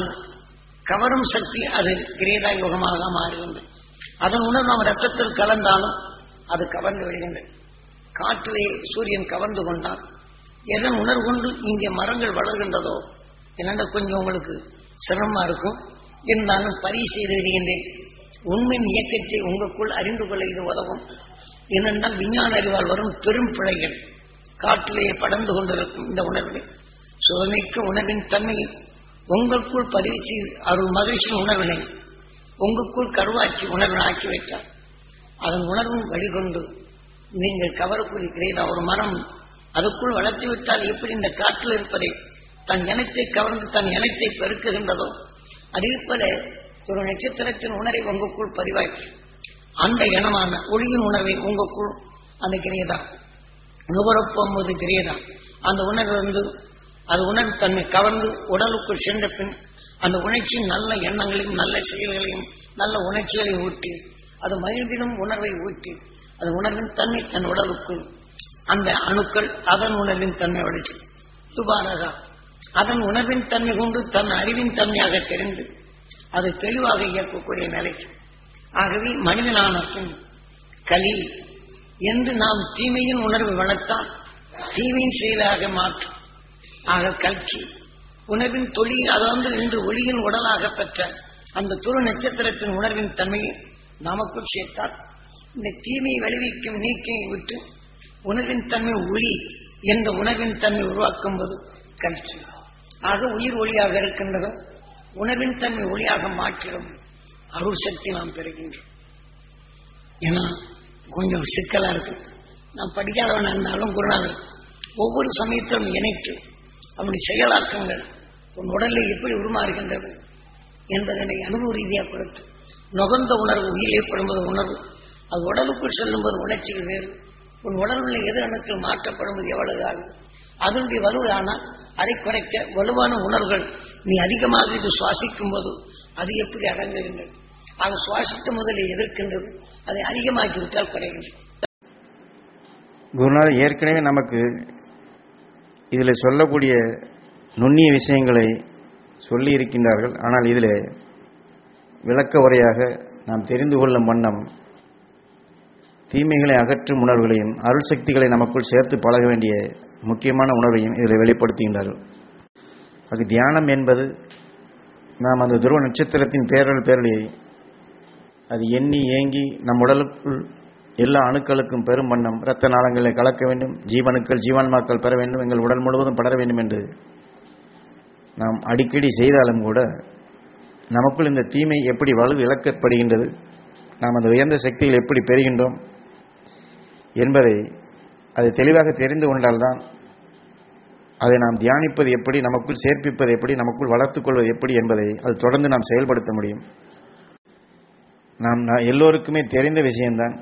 கவரும் சக்தி அது கிரேதா யோகமாக மாறுகின்றது அதன் உணர்வு நம்ம ரத்தத்தில் கலந்தாலும் அது கவர்ந்து விடுகின்றது காற்றிலே சூரியன் கவர்ந்து கொண்டால் எதன் உணர்வு கொண்டு இங்கே மரங்கள் வளர்கின்றதோ என்னென்ன கொஞ்சம் உங்களுக்கு சிரமமா இருக்கும் இருந்தாலும் பதிவு செய்து வருகின்றேன் உண்மையின் இயக்கத்தை உங்களுக்குள் அறிந்து கொள்ள இது உதவும் ஏனென்றால் விஞ்ஞான அறிவால் வரும் பெரும் பிழைகள் காற்றிலேயே படர்ந்து கொண்டிருக்கும் இந்த உணர்வை சுதமிக்க உணர்வின் தன்மையை உங்களுக்குள் பதிவு செய்து அருள் மகிழ்ச்சியின் உணர்வினை உங்களுக்குள் கருவாக்கி உணர்வினை ஆக்கி வைத்தார் அதன் உணர்வும் வழிகொண்டு நீங்கள் கவரக்கூடிய கிரேதா ஒரு மரம் அதுக்குள் வளர்த்து விட்டால் எப்படி இந்த காற்றில் இருப்பதை தன் இனத்தை கவர்ந்து தன் இனத்தை பெருக்குகின்றதோ அதே போல ஒரு நட்சத்திரத்தின் உணர்வை உங்களுக்குள் பதிவாக்கி அந்த இனமான ஒளியின் உணர்வை உங்களுக்குள் அந்த கிரியதா நுகரப்போகும்போது கிரியதா அந்த உணர்வு வந்து அது உணர்வு தன்னை கவர்ந்து உடலுக்குள் சென்ற பின் அந்த உணர்ச்சியின் நல்ல எண்ணங்களையும் நல்ல செயல்களையும் நல்ல உணர்ச்சிகளையும் ஊட்டி அது மகிழ்ந்திடும் உணர்வை ஊட்டி அது உணர்வின் தன்மை தன் உடலுக்குள் அந்த அணுக்கள் அதன் உணர்வின் தன்மை வளர்ச்சி துபாரகா அதன் உணர்வின் தன்மை கொண்டு தன் அறிவின் தன்மையாக தெரிந்து அது தெளிவாக இயக்கக்கூடிய நிலைக்கு ஆகவே மனிதனான பின் கலி என்று நாம் தீமையின் உணர்வு வளர்த்தால் தீமையின் செயலாக மாற்றும் ஆக கல்கி உணர்வின் தொழில் அது வந்து இன்று ஒளியின் உடலாக பெற்ற அந்த துரு நட்சத்திரத்தின் உணர்வின் தன்மையை நமக்குள் சேர்த்தால் இந்த தீமையை விளைவிக்கும் நீக்கை விட்டு உணர்வின் தன்மை ஒளி என்ற உணர்வின் தன்மை உருவாக்கும் போது கல்கி ஆக உயிர் ஒளியாக இருக்கின்றதோ உணர்வின் தன்மை ஒளியாக மாற்றிடும் அருள் சக்தி நாம் பெறுகின்றோம் ஏன்னா கொஞ்சம் சிக்கலா இருக்கு நான் படிக்காதவன் இருந்தாலும் குருநாதர் ஒவ்வொரு சமயத்திலும் இணைத்து அவனுடைய செயலாக்கங்கள் உன் உடலில் எப்படி உருமாறுகின்றது என்பதனை அனுபவ ரீதியாக கொடுத்து நுகர்ந்த உணர்வு உயிர் ஏற்படும்போது உணர்வு அது உடலுக்குள் செல்லும்போது உணர்ச்சிகள் வேறு உன் உடலுள்ள எது அணுக்கள் மாற்றப்படும்போது எவ்வளவு ஆகும் அதனுடைய வலுவு ஆனால் அதை குறைக்க வலுவான உணர்வுகள் நீ அதிகமாக இது சுவாசிக்கும் போது அது எப்படி அடங்குகின்றது ஆக சுவாசித்த முதலில் எதிர்க்கின்றது அதை அதிகமாக்கி விட்டால் குறைகின்றது குருநாதர் ஏற்கனவே நமக்கு இதில் சொல்லக்கூடிய நுண்ணிய விஷயங்களை சொல்லி இருக்கின்றார்கள் ஆனால் இதில் விளக்க உரையாக நாம் தெரிந்து கொள்ளும் வண்ணம் தீமைகளை அகற்றும் உணர்வுகளையும் அருள் சக்திகளை நமக்குள் சேர்த்து பழக வேண்டிய முக்கியமான உணர்வையும் இதில் வெளிப்படுத்துகின்றார்கள் அது தியானம் என்பது நாம் அந்த துருவ நட்சத்திரத்தின் பேரல் பேரலியை அது எண்ணி ஏங்கி நம் உடலுக்குள் எல்லா அணுக்களுக்கும் பெரும் வண்ணம் இரத்த நாளங்களை கலக்க வேண்டும் ஜீவனுக்கள் ஜீவான்மாக்கள் பெற வேண்டும் எங்கள் உடல் முழுவதும் படர வேண்டும் என்று நாம் அடிக்கடி செய்தாலும் கூட நமக்குள் இந்த தீமை எப்படி வலு இழக்கப்படுகின்றது நாம் அந்த உயர்ந்த சக்திகள் எப்படி பெறுகின்றோம் என்பதை அது தெளிவாக தெரிந்து கொண்டால்தான் அதை நாம் தியானிப்பது எப்படி நமக்குள் சேர்ப்பிப்பது எப்படி நமக்குள் வளர்த்துக் கொள்வது எப்படி என்பதை அது தொடர்ந்து நாம் செயல்படுத்த முடியும் நாம் ந- எல்லோருக்குமே தெரிந்த விஷயம்தான்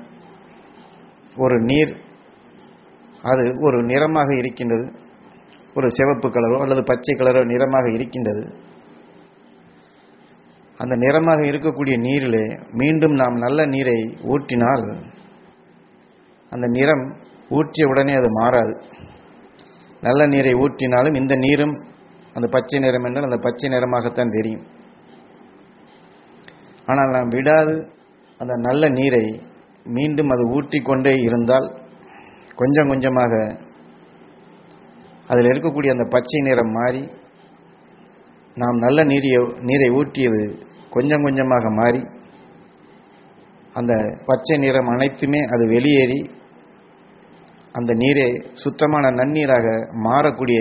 ஒரு நீர் அது ஒரு நிறமாக இருக்கின்றது ஒரு சிவப்பு கலரோ அல்லது பச்சை கலரோ நிறமாக இருக்கின்றது அந்த நிறமாக இருக்கக்கூடிய நீரிலே மீண்டும் நாம் நல்ல நீரை ஊற்றினால் அந்த நிறம் ஊற்றிய உடனே அது மாறாது நல்ல நீரை ஊற்றினாலும் இந்த நீரும் அந்த பச்சை நிறம் என்றால் அந்த பச்சை நிறமாகத்தான் தெரியும் ஆனால் நாம் விடாது அந்த நல்ல நீரை மீண்டும் அது ஊற்றிக்கொண்டே இருந்தால் கொஞ்சம் கொஞ்சமாக அதில் இருக்கக்கூடிய அந்த பச்சை நிறம் மாறி நாம் நல்ல நீரை நீரை ஊற்றியது கொஞ்சம் கொஞ்சமாக மாறி அந்த பச்சை நிறம் அனைத்துமே அது வெளியேறி அந்த நீரே சுத்தமான நன்னீராக மாறக்கூடிய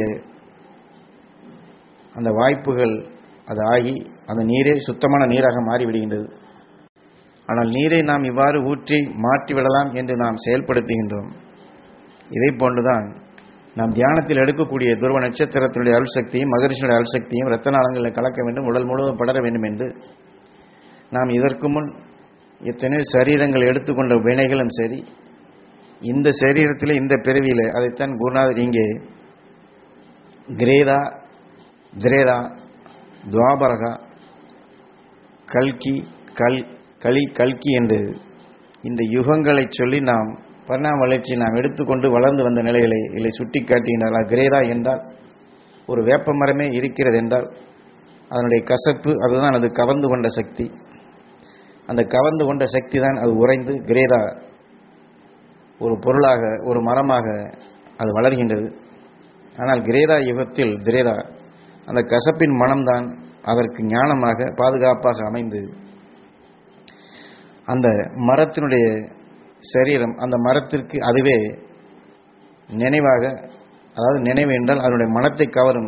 அந்த வாய்ப்புகள் அது ஆகி அந்த நீரே சுத்தமான நீராக மாறிவிடுகின்றது ஆனால் நீரை நாம் இவ்வாறு ஊற்றி மாற்றிவிடலாம் என்று நாம் செயல்படுத்துகின்றோம் இதை போன்றுதான் நாம் தியானத்தில் எடுக்கக்கூடிய துருவ நட்சத்திரத்தினுடைய அருள் சக்தியும் மகரிஷியுடைய அருள் சக்தியும் இரத்த நாளங்களில் கலக்க வேண்டும் உடல் முழுவதும் படர வேண்டும் என்று நாம் இதற்கு முன் எத்தனையோ சரீரங்கள் எடுத்துக்கொண்ட வினைகளும் சரி இந்த சரீரத்தில் இந்த பிறவியில் அதைத்தான் குருநாதர் இங்கே கிரேதா திரேதா துவாபரகா கல்கி கல் களி கல்கி என்று இந்த யுகங்களை சொல்லி நாம் பரிணாம வளர்ச்சி நாம் எடுத்துக்கொண்டு வளர்ந்து வந்த நிலைகளை இல்லை சுட்டி காட்டுகின்றார் கிரேதா என்றால் ஒரு வேப்ப மரமே இருக்கிறது என்றால் அதனுடைய கசப்பு அதுதான் அது கவர்ந்து கொண்ட சக்தி அந்த கவர்ந்து கொண்ட சக்தி தான் அது உறைந்து கிரேதா ஒரு பொருளாக ஒரு மரமாக அது வளர்கின்றது ஆனால் கிரேதா யுகத்தில் திரேதா அந்த கசப்பின் மனம்தான் அதற்கு ஞானமாக பாதுகாப்பாக அமைந்து அந்த மரத்தினுடைய சரீரம் அந்த மரத்திற்கு அதுவே நினைவாக அதாவது நினைவு என்றால் அதனுடைய மனத்தை கவரும்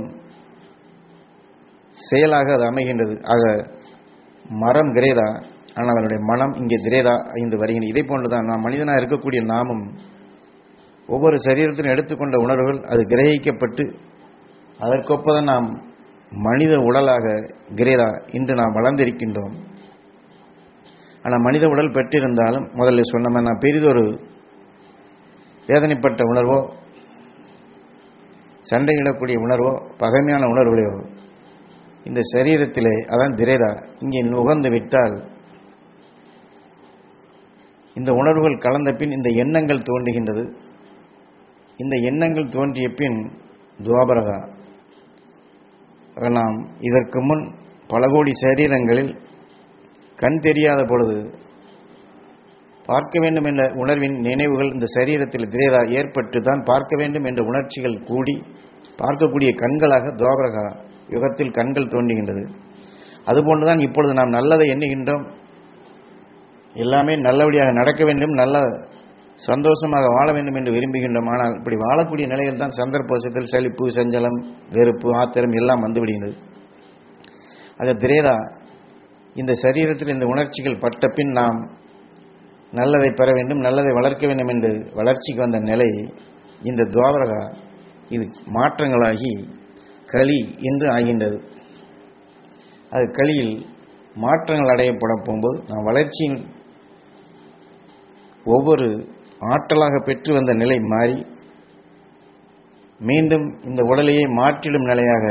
செயலாக அது அமைகின்றது ஆக மரம் கிரேதா ஆனால் அதனுடைய மனம் இங்கே திரேதா என்று வருகின்றது இதே போன்றுதான் நாம் மனிதனாக இருக்கக்கூடிய நாமும் ஒவ்வொரு சரீரத்திலும் எடுத்துக்கொண்ட உணர்வுகள் அது கிரகிக்கப்பட்டு அதற்கொப்பதான் நாம் மனித உடலாக கிரேதா இன்று நாம் வளர்ந்திருக்கின்றோம் ஆனால் மனித உடல் பெற்றிருந்தாலும் முதல்ல சொன்ன நான் பெரிதொரு வேதனைப்பட்ட உணர்வோ சண்டையிடக்கூடிய உணர்வோ பகைமையான உணர்வுகளையோ இந்த சரீரத்திலே அதான் திரேதா இங்கே நுகர்ந்து விட்டால் இந்த உணர்வுகள் கலந்த பின் இந்த எண்ணங்கள் தோன்றுகின்றது இந்த எண்ணங்கள் தோன்றிய பின் துவாபரகா நாம் இதற்கு முன் பல கோடி சரீரங்களில் கண் தெரியாத பொழுது பார்க்க வேண்டும் என்ற உணர்வின் நினைவுகள் இந்த சரீரத்தில் திரேதா ஏற்பட்டு தான் பார்க்க வேண்டும் என்ற உணர்ச்சிகள் கூடி பார்க்கக்கூடிய கண்களாக துவாபரகா யுகத்தில் கண்கள் தோன்றுகின்றது அதுபோன்றுதான் இப்பொழுது நாம் நல்லதை எண்ணுகின்றோம் எல்லாமே நல்லபடியாக நடக்க வேண்டும் நல்ல சந்தோஷமாக வாழ வேண்டும் என்று விரும்புகின்றோம் ஆனால் இப்படி வாழக்கூடிய நிலையில் தான் சந்தர்ப்பத்தில் செழிப்பு சஞ்சலம் வெறுப்பு ஆத்திரம் எல்லாம் வந்துவிடுகின்றது ஆக திரேதா இந்த சரீரத்தில் இந்த உணர்ச்சிகள் பட்ட பின் நாம் நல்லதை பெற வேண்டும் நல்லதை வளர்க்க வேண்டும் என்று வளர்ச்சிக்கு வந்த நிலை இந்த துவாபரகா இது மாற்றங்களாகி களி என்று ஆகின்றது அது களியில் மாற்றங்கள் அடையப்பட போகும்போது நாம் வளர்ச்சியின் ஒவ்வொரு ஆற்றலாக பெற்று வந்த நிலை மாறி மீண்டும் இந்த உடலையே மாற்றிடும் நிலையாக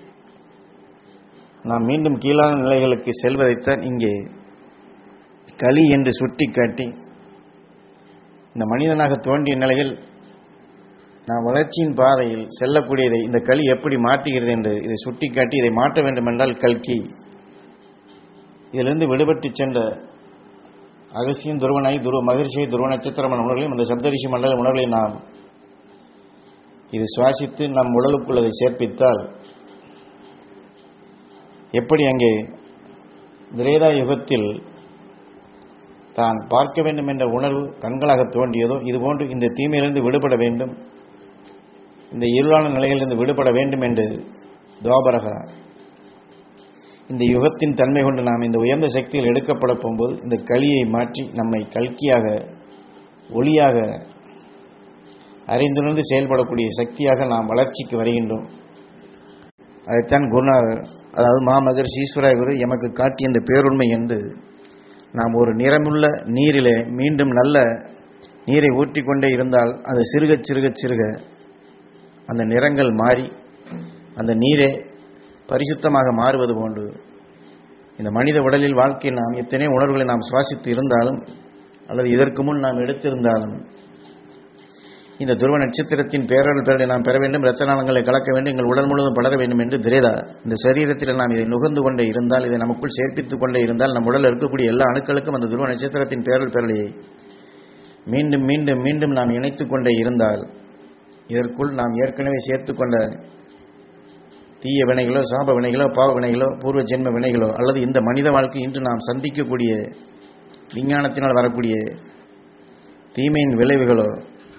நாம் மீண்டும் கீழான நிலைகளுக்கு செல்வதைத்தான் இங்கே களி என்று சுட்டிக்காட்டி இந்த மனிதனாக தோன்றிய நிலையில் நாம் வளர்ச்சியின் பாதையில் செல்லக்கூடியதை இந்த களி எப்படி மாற்றுகிறது என்று இதை சுட்டிக்காட்டி இதை மாற்ற வேண்டும் என்றால் கல்கி இதிலிருந்து விடுபட்டு சென்ற அகசியம் துருவனை துருவ மகிழ்ச்சியை துருவ நட்சத்திரமான உணர்வுகளையும் இந்த சப்தரிஷி மண்டல உணர்வுகளை நாம் இது சுவாசித்து நம் உடலுக்குள் அதை சேர்ப்பித்தால் எப்படி அங்கே திரேதா யுகத்தில் தான் பார்க்க வேண்டும் என்ற உணர்வு கண்களாக தோன்றியதோ இதுபோன்று இந்த தீமையிலிருந்து விடுபட வேண்டும் இந்த இருளான நிலையிலிருந்து விடுபட வேண்டும் என்று துவாபரகா இந்த யுகத்தின் தன்மை கொண்டு நாம் இந்த உயர்ந்த சக்தியில் எடுக்கப்பட போகும்போது இந்த களியை மாற்றி நம்மை கல்கியாக ஒளியாக அறிந்துணர்ந்து செயல்படக்கூடிய சக்தியாக நாம் வளர்ச்சிக்கு வருகின்றோம் அதைத்தான் குருநாதர் அதாவது மாமகர் ஈஸ்வரா குரு எமக்கு காட்டிய இந்த பேருண்மை என்று நாம் ஒரு நிறமுள்ள நீரிலே மீண்டும் நல்ல நீரை ஊற்றிக்கொண்டே இருந்தால் அது சிறுக சிறுக சிறுக அந்த நிறங்கள் மாறி அந்த நீரே பரிசுத்தமாக மாறுவது போன்று இந்த மனித உடலில் வாழ்க்கையில் நாம் எத்தனை உணர்வுகளை நாம் சுவாசித்து இருந்தாலும் அல்லது இதற்கு முன் நாம் எடுத்திருந்தாலும் இந்த துருவ நட்சத்திரத்தின் பேரல் பேரலை நாம் பெற வேண்டும் இரத்த நாளங்களை கலக்க வேண்டும் எங்கள் உடல் முழுவதும் படர வேண்டும் என்று திரேதா இந்த சரீரத்தில் நாம் இதை நுகர்ந்து கொண்டே இருந்தால் இதை நமக்குள் சேர்ப்பித்துக் கொண்டே இருந்தால் நம் உடலில் இருக்கக்கூடிய எல்லா அணுக்களுக்கும் அந்த துருவ நட்சத்திரத்தின் பேரல் பேரலையை மீண்டும் மீண்டும் மீண்டும் நாம் இணைத்துக் கொண்டே இருந்தால் இதற்குள் நாம் ஏற்கனவே சேர்த்துக்கொண்ட தீய வினைகளோ சாப வினைகளோ பாவ வினைகளோ பூர்வ ஜென்ம வினைகளோ அல்லது இந்த மனித வாழ்க்கை இன்று நாம் சந்திக்கக்கூடிய விஞ்ஞானத்தினால் வரக்கூடிய தீமையின் விளைவுகளோ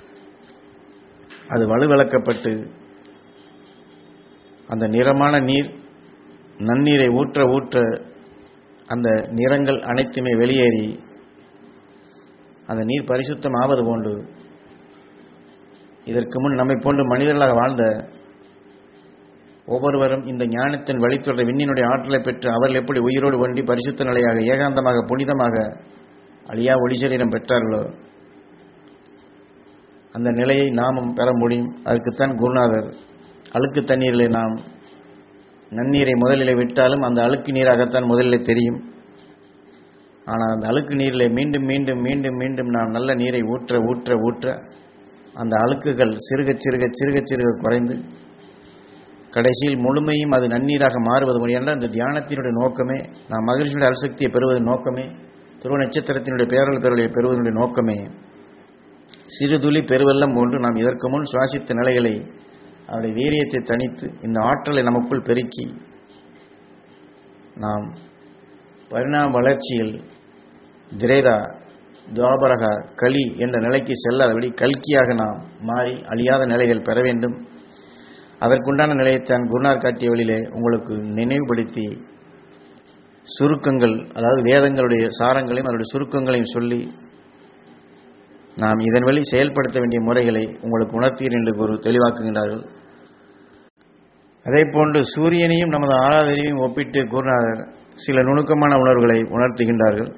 அது வலுவிளக்கப்பட்டு அந்த நிறமான நீர் நன்னீரை ஊற்ற ஊற்ற அந்த நிறங்கள் அனைத்துமே வெளியேறி அந்த நீர் பரிசுத்தம் ஆவது போன்று இதற்கு முன் நம்மை போன்று மனிதர்களாக வாழ்ந்த ஒவ்வொருவரும் இந்த ஞானத்தின் வழித்தொடர் விண்ணினுடைய ஆற்றலை பெற்று அவர்கள் எப்படி உயிரோடு ஒன்றி பரிசுத்த நிலையாக ஏகாந்தமாக புனிதமாக அழியா ஒளிசரீரம் பெற்றார்களோ அந்த நிலையை நாமும் பெற முடியும் அதுக்குத்தான் குருநாதர் அழுக்கு தண்ணீரிலே நாம் நன்னீரை முதலிலே விட்டாலும் அந்த அழுக்கு நீராகத்தான் முதலிலே தெரியும் ஆனால் அந்த அழுக்கு நீரிலே மீண்டும் மீண்டும் மீண்டும் மீண்டும் நாம் நல்ல நீரை ஊற்ற ஊற்ற ஊற்ற அந்த அழுக்குகள் சிறுக சிறுக சிறுக சிறுக குறைந்து கடைசியில் முழுமையும் அது நன்னீராக மாறுவது முடியும் என்ற அந்த தியானத்தினுடைய நோக்கமே நாம் மகிழ்ச்சியுடைய அல்சக்தியை பெறுவதன் நோக்கமே துருவ நட்சத்திரத்தினுடைய பேரல் பெருளையை பெறுவதனுடைய நோக்கமே சிறுதுளி பெருவெல்லம் போன்று நாம் இதற்கு முன் சுவாசித்த நிலைகளை அவருடைய வீரியத்தை தணித்து இந்த ஆற்றலை நமக்குள் பெருக்கி நாம் பரிணாம வளர்ச்சியில் திரேதா துவாபரகா களி என்ற நிலைக்கு செல்லாதபடி கல்கியாக நாம் மாறி அழியாத நிலைகள் பெற வேண்டும் அதற்குண்டான நிலையைத்தான் குருநார் காட்டிய வழியிலே உங்களுக்கு நினைவுபடுத்தி சுருக்கங்கள் அதாவது வேதங்களுடைய சாரங்களையும் அதனுடைய சுருக்கங்களையும் சொல்லி நாம் இதன் வழி செயல்படுத்த வேண்டிய முறைகளை உங்களுக்கு உணர்த்தீர் என்று ஒரு தெளிவாக்குகின்றார்கள் அதே போன்று சூரியனையும் நமது ஆராதனையும் ஒப்பிட்டு குருநாதர் சில நுணுக்கமான உணர்வுகளை உணர்த்துகின்றார்கள்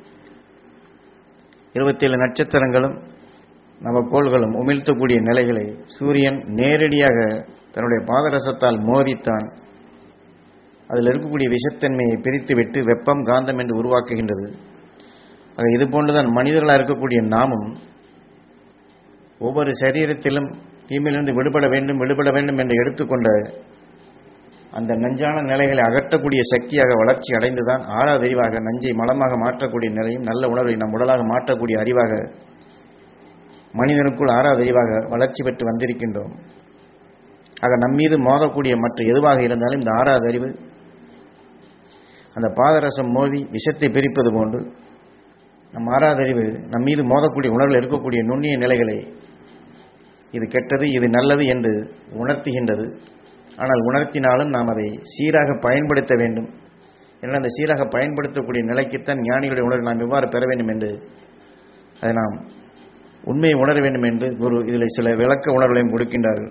இருபத்தேழு நட்சத்திரங்களும் நவக்கோள்களும் உமிழ்த்தக்கூடிய நிலைகளை சூரியன் நேரடியாக தன்னுடைய பாதரசத்தால் மோதித்தான் அதில் இருக்கக்கூடிய விஷத்தன்மையை பிரித்துவிட்டு வெப்பம் காந்தம் என்று உருவாக்குகின்றது ஆக இது போன்றுதான் மனிதர்களாக இருக்கக்கூடிய நாமும் ஒவ்வொரு சரீரத்திலும் தீமையிலிருந்து விடுபட வேண்டும் விடுபட வேண்டும் என்று எடுத்துக்கொண்ட அந்த நஞ்சான நிலைகளை அகற்றக்கூடிய சக்தியாக வளர்ச்சி அடைந்துதான் ஆறாவது அறிவாக நஞ்சை மலமாக மாற்றக்கூடிய நிலையும் நல்ல உணர்வை நம் உடலாக மாற்றக்கூடிய அறிவாக மனிதனுக்குள் ஆறாவது அறிவாக வளர்ச்சி பெற்று வந்திருக்கின்றோம் ஆக நம்மீது மோதக்கூடிய மற்ற எதுவாக இருந்தாலும் இந்த ஆறாவது அறிவு அந்த பாதரசம் மோதி விஷத்தை பிரிப்பது போன்று நம் ஆறாவது அறிவு நம் மீது மோதக்கூடிய உணர்வில் இருக்கக்கூடிய நுண்ணிய நிலைகளை இது கெட்டது இது நல்லது என்று உணர்த்துகின்றது ஆனால் உணர்த்தினாலும் நாம் அதை சீராக பயன்படுத்த வேண்டும் ஏன்னா அந்த சீராக பயன்படுத்தக்கூடிய நிலைக்குத்தான் ஞானிகளுடைய உணர்வை நாம் எவ்வாறு பெற வேண்டும் என்று அதை நாம் உண்மையை உணர வேண்டும் என்று குரு இதில் சில விளக்க உணர்வுகளையும் கொடுக்கின்றார்கள்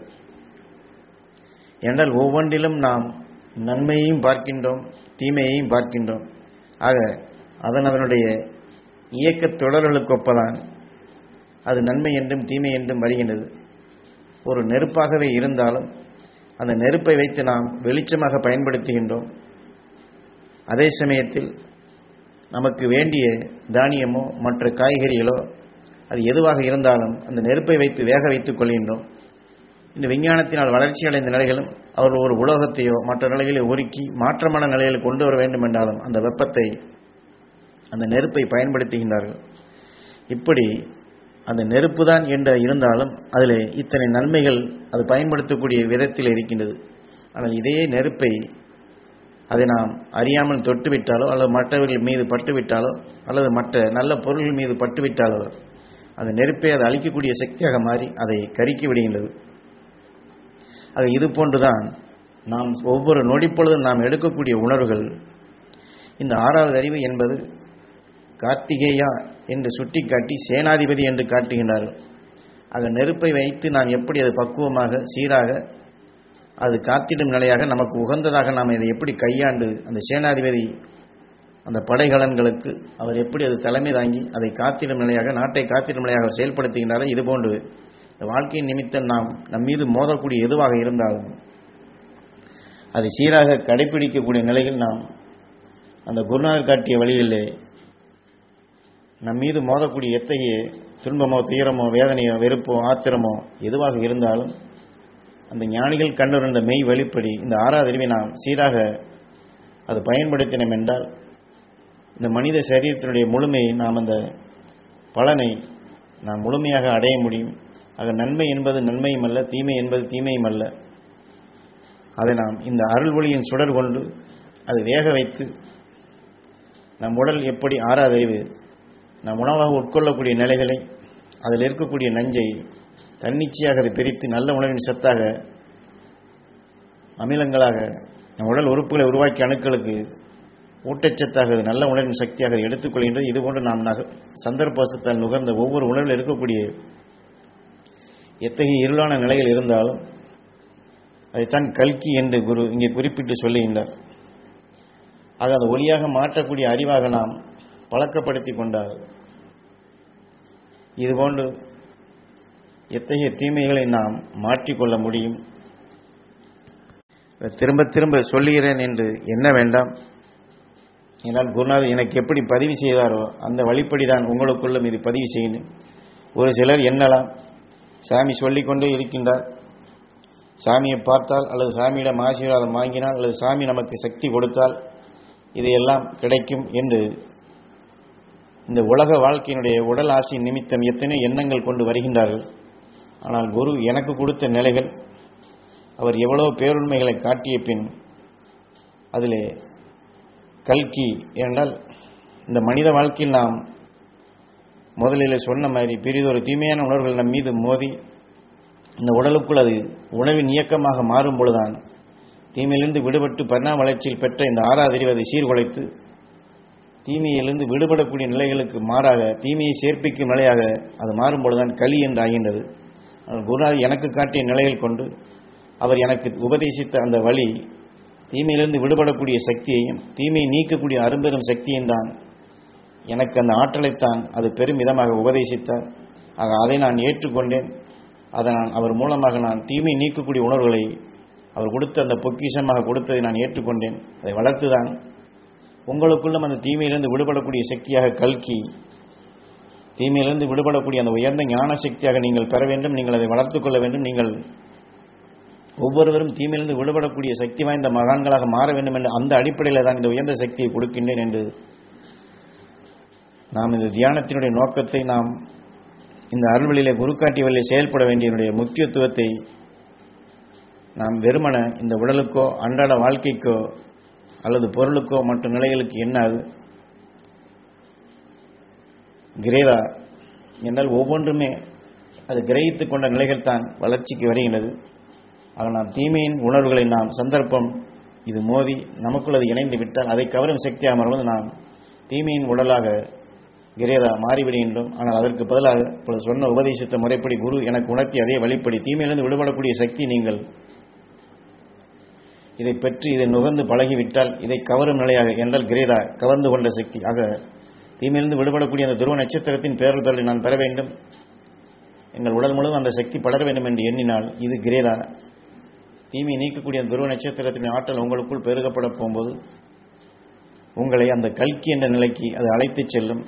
என்றால் ஒவ்வொன்றிலும் நாம் நன்மையையும் பார்க்கின்றோம் தீமையையும் பார்க்கின்றோம் ஆக அதன் அதனுடைய இயக்க தொடர்களுக்கு ஒப்பதான் அது நன்மை என்றும் தீமை என்றும் வருகின்றது ஒரு நெருப்பாகவே இருந்தாலும் அந்த நெருப்பை வைத்து நாம் வெளிச்சமாக பயன்படுத்துகின்றோம் அதே சமயத்தில் நமக்கு வேண்டிய தானியமோ மற்ற காய்கறிகளோ அது எதுவாக இருந்தாலும் அந்த நெருப்பை வைத்து வேக வைத்துக் கொள்கின்றோம் இந்த விஞ்ஞானத்தினால் வளர்ச்சி அடைந்த நிலைகளும் அவர் ஒரு உலோகத்தையோ மற்ற நிலைகளை ஒருக்கி மாற்றமான நிலையில் கொண்டு வர வேண்டும் என்றாலும் அந்த வெப்பத்தை அந்த நெருப்பை பயன்படுத்துகின்றார்கள் இப்படி அந்த நெருப்பு தான் என்று இருந்தாலும் அதில் இத்தனை நன்மைகள் அது பயன்படுத்தக்கூடிய விதத்தில் இருக்கின்றது ஆனால் இதே நெருப்பை அதை நாம் அறியாமல் தொட்டுவிட்டாலோ அல்லது மற்றவர்கள் மீது பட்டுவிட்டாலோ அல்லது மற்ற நல்ல பொருள்கள் மீது பட்டுவிட்டாலோ அந்த நெருப்பை அதை அழிக்கக்கூடிய சக்தியாக மாறி அதை கருக்கி விடுகின்றது ஆக இது போன்றுதான் நாம் ஒவ்வொரு நொடிப்பொழுதும் நாம் எடுக்கக்கூடிய உணர்வுகள் இந்த ஆறாவது அறிவு என்பது கார்த்திகேயா என்று சுட்டிக்காட்டி சேனாதிபதி என்று காட்டுகின்றார்கள் ஆக நெருப்பை வைத்து நாம் எப்படி அது பக்குவமாக சீராக அது காத்திடும் நிலையாக நமக்கு உகந்ததாக நாம் இதை எப்படி கையாண்டு அந்த சேனாதிபதி அந்த படைகலன்களுக்கு அவர் எப்படி அது தலைமை தாங்கி அதை காத்திடும் நிலையாக நாட்டை காத்திடும் நிலையாக செயல்படுத்துகின்றாரோ இதுபோன்று இந்த வாழ்க்கையின் நிமித்தம் நாம் நம் மீது மோதக்கூடிய எதுவாக இருந்தாலும் அதை சீராக கடைபிடிக்கக்கூடிய நிலையில் நாம் அந்த குருநாதர் காட்டிய வழியிலே நம் மீது மோதக்கூடிய எத்தகைய துன்பமோ துயரமோ வேதனையோ வெறுப்போ ஆத்திரமோ எதுவாக இருந்தாலும் அந்த ஞானிகள் கண்டுணர்ந்த மெய் வெளிப்படி இந்த ஆறாவது அறிவை நாம் சீராக அது பயன்படுத்தினோம் என்றால் இந்த மனித சரீரத்தினுடைய முழுமையை நாம் அந்த பலனை நாம் முழுமையாக அடைய முடியும் ஆக நன்மை என்பது நன்மையும் அல்ல தீமை என்பது தீமையும் அல்ல அதை நாம் இந்த அருள் ஒளியின் சுடர் கொண்டு அதை வேக வைத்து நம் உடல் எப்படி ஆறாவது அறிவு நாம் உணவாக உட்கொள்ளக்கூடிய நிலைகளை அதில் இருக்கக்கூடிய நஞ்சை தன்னிச்சையாக அதை பிரித்து நல்ல உணவின் சத்தாக அமிலங்களாக நம் உடல் உறுப்புகளை உருவாக்கிய அணுக்களுக்கு ஊட்டச்சத்தாக அது நல்ல உணவின் சக்தியாக எடுத்துக்கொள்கின்றது இதுபோன்று நாம் நக சந்தர்ப்பத்தால் நுகர்ந்த ஒவ்வொரு உணவில் இருக்கக்கூடிய எத்தகைய இருளான நிலையில் இருந்தாலும் அதைத்தான் கல்கி என்று குரு இங்கே குறிப்பிட்டு சொல்லுகின்றார் ஆக அந்த ஒளியாக மாற்றக்கூடிய அறிவாக நாம் பழக்கப்படுத்தி கொண்டால் இதுபோன்று எத்தகைய தீமைகளை நாம் மாற்றிக்கொள்ள முடியும் திரும்ப திரும்ப சொல்லுகிறேன் என்று எண்ண வேண்டாம் ஏன்னால் குருநாதர் எனக்கு எப்படி பதிவு செய்தாரோ அந்த வழிப்படிதான் உங்களுக்குள்ளும் இது பதிவு செய்யணும் ஒரு சிலர் எண்ணலாம் சாமி சொல்லிக்கொண்டே இருக்கின்றார் சாமியை பார்த்தால் அல்லது சாமியிடம் ஆசீர்வாதம் வாங்கினால் அல்லது சாமி நமக்கு சக்தி கொடுத்தால் இதையெல்லாம் கிடைக்கும் என்று இந்த உலக வாழ்க்கையினுடைய உடல் ஆசை நிமித்தம் எத்தனை எண்ணங்கள் கொண்டு வருகின்றார்கள் ஆனால் குரு எனக்கு கொடுத்த நிலைகள் அவர் எவ்வளவு பேருண்மைகளை காட்டிய பின் அதிலே கல்கி என்றால் இந்த மனித வாழ்க்கையில் நாம் முதலில் சொன்ன மாதிரி பெரிதொரு தீமையான உணர்வுகள் நம் மீது மோதி இந்த உடலுக்குள் அது உணவின் இயக்கமாக மாறும் பொழுதுதான் தீமையிலிருந்து விடுபட்டு பரிணாம வளர்ச்சியில் பெற்ற இந்த ஆறாதறிவு அதை சீர்குலைத்து தீமையிலிருந்து விடுபடக்கூடிய நிலைகளுக்கு மாறாக தீமையை சேர்ப்பிக்கும் நிலையாக அது மாறும் பொழுதுதான் களி என்று ஆகின்றது குருநாதர் எனக்கு காட்டிய நிலையில் கொண்டு அவர் எனக்கு உபதேசித்த அந்த வழி தீமையிலிருந்து விடுபடக்கூடிய சக்தியையும் தீமையை நீக்கக்கூடிய அரும்பெரும் சக்தியும் தான் எனக்கு அந்த ஆற்றலைத்தான் அது பெரும் விதமாக உபதேசித்தார் ஆக அதை நான் ஏற்றுக்கொண்டேன் அதை நான் அவர் மூலமாக நான் தீமை நீக்கக்கூடிய உணர்வுகளை அவர் கொடுத்த அந்த பொக்கிஷமாக கொடுத்ததை நான் ஏற்றுக்கொண்டேன் அதை வளர்த்துதான் உங்களுக்குள்ளும் அந்த தீமையிலிருந்து விடுபடக்கூடிய சக்தியாக கல்கி தீமையிலிருந்து விடுபடக்கூடிய அந்த உயர்ந்த ஞான சக்தியாக நீங்கள் பெற வேண்டும் நீங்கள் அதை வளர்த்துக் கொள்ள வேண்டும் நீங்கள் ஒவ்வொருவரும் தீமையிலிருந்து விடுபடக்கூடிய சக்தி வாய்ந்த மகான்களாக மாற வேண்டும் என்று அந்த அடிப்படையில் தான் இந்த உயர்ந்த சக்தியை கொடுக்கின்றேன் என்று நாம் இந்த தியானத்தினுடைய நோக்கத்தை நாம் இந்த அருள்வெளியிலே குருக்காட்டி வழியில் செயல்பட வேண்டியனுடைய முக்கியத்துவத்தை நாம் வெறுமன இந்த உடலுக்கோ அன்றாட வாழ்க்கைக்கோ அல்லது பொருளுக்கோ மற்ற நிலைகளுக்கு என்னாது கிரேதா என்றால் ஒவ்வொன்றுமே அது கிரகித்து கொண்ட நிலைகள் தான் வளர்ச்சிக்கு வருகின்றது ஆக நாம் தீமையின் உணர்வுகளை நாம் சந்தர்ப்பம் இது மோதி நமக்குள் அது இணைந்து விட்டால் அதை கவரும் சக்தியாக மறந்து நாம் தீமையின் உடலாக கிரேதா மாறிவிடுகின்றோம் ஆனால் அதற்கு பதிலாக இப்பொழுது சொன்ன உபதேசித்த முறைப்படி குரு எனக்கு உணர்த்தி அதே வழிப்படி தீமையிலிருந்து விடுபடக்கூடிய சக்தி நீங்கள் இதை பெற்று இதை நுகர்ந்து பழகிவிட்டால் இதை கவரும் நிலையாக என்றால் கிரேதா கவர்ந்து கொண்ட சக்தி ஆக தீமையிலிருந்து விடுபடக்கூடிய அந்த துருவ நட்சத்திரத்தின் பேருதலை நான் பெற வேண்டும் எங்கள் உடல் முழுவதும் அந்த சக்தி படர வேண்டும் என்று எண்ணினால் இது கிரேதா தீமையை நீக்கக்கூடிய அந்த துருவ நட்சத்திரத்தின் ஆற்றல் உங்களுக்குள் பெருகப்பட போகும்போது உங்களை அந்த கல்கி என்ற நிலைக்கு அது அழைத்துச் செல்லும்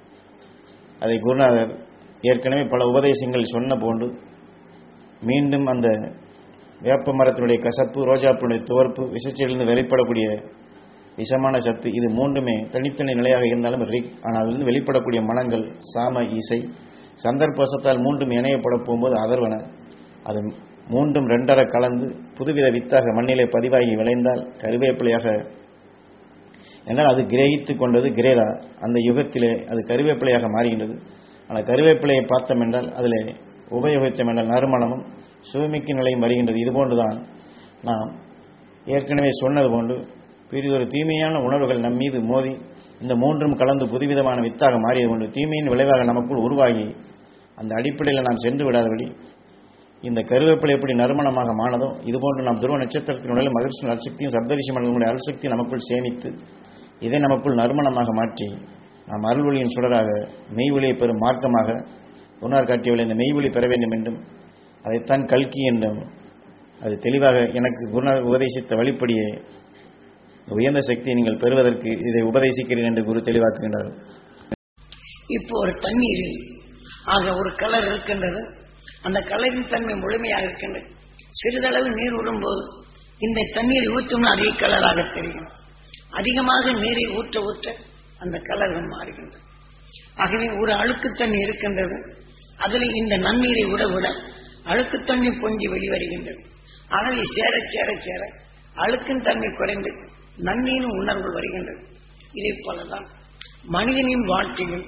அதை குருநாதர் ஏற்கனவே பல உபதேசங்கள் சொன்ன போன்று மீண்டும் அந்த வேப்ப மரத்தினுடைய கசப்பு ரோஜாப்பினுடைய துவர்ப்பு விஷச்செடிலிருந்து வெளிப்படக்கூடிய விஷமான சத்து இது மூன்றுமே தனித்தனி நிலையாக இருந்தாலும் ரிக் ஆனால் அதிலிருந்து வெளிப்படக்கூடிய மனங்கள் சாம இசை சந்தர்ப்பசத்தால் மூன்றும் இணையப்பட போகும்போது அதர்வன அது மூன்றும் ரெண்டர கலந்து புதுவித வித்தாக மண்ணிலே பதிவாகி விளைந்தால் கருவேப்பிலையாக என்றால் அது கிரகித்து கொண்டது கிரேதா அந்த யுகத்திலே அது கருவேப்பிலையாக மாறுகின்றது ஆனால் கருவேப்பிலையை பார்த்தோம் என்றால் அதில் உபயோகித்தோம் என்றால் நறுமணமும் சுவமிக்க நிலையும் வருகின்றது இதுபோன்றுதான் நாம் ஏற்கனவே சொன்னது போன்று பெரிதொரு தீமையான உணர்வுகள் நம் மீது மோதி இந்த மூன்றும் கலந்து புதுவிதமான வித்தாக மாறியது கொண்டு தீமையின் விளைவாக நமக்குள் உருவாகி அந்த அடிப்படையில் நாம் சென்று விடாதபடி இந்த கருவேப்பிலை எப்படி நறுமணமாக மானதோ இதுபோன்று நாம் துருவ நட்சத்திரத்தினுடைய மகிழ்ச்சி அல்சக்தியும் சப்தரிசி மண்டலங்களுடைய அல்சக்தி நமக்குள் சேமித்து இதை நமக்குள் நறுமணமாக மாற்றி நாம் அருள்வொழியின் சுடராக மெய்வொழியை பெறும் மார்க்கமாக உணர் காட்டியவளை இந்த மெய்வொழி பெற வேண்டும் என்றும் அதைத்தான் கல்கி என்றும் அது தெளிவாக எனக்கு குருநாதர் உபதேசித்த வழிப்படியே உயர்ந்த சக்தியை நீங்கள் பெறுவதற்கு இதை உபதேசிக்கிறேன் என்று குரு தெளிவாக்குகின்றார் இப்போ ஒரு தண்ணீரில் ஆக ஒரு கலர் இருக்கின்றது அந்த கலரின் தன்மை முழுமையாக இருக்கின்றது சிறிதளவு நீர் விடும்போது இந்த தண்ணீரை ஊற்றும் அதே கலராக தெரியும் அதிகமாக நீரை ஊற்ற ஊற்ற அந்த கலர்கள் மாறுகின்றது ஆகவே ஒரு அழுக்கு தண்ணி இருக்கின்றது அதில் இந்த நன்னீரை விட விட அழுக்கு தண்ணி பொங்கி வெளிவருகின்றது ஆகவே சேர சேர சேர அழுக்கின் தன்மை குறைந்து நன்னீரின் உணர்வு வருகின்றது இதே போலதான் மனிதனின் வாழ்க்கையில்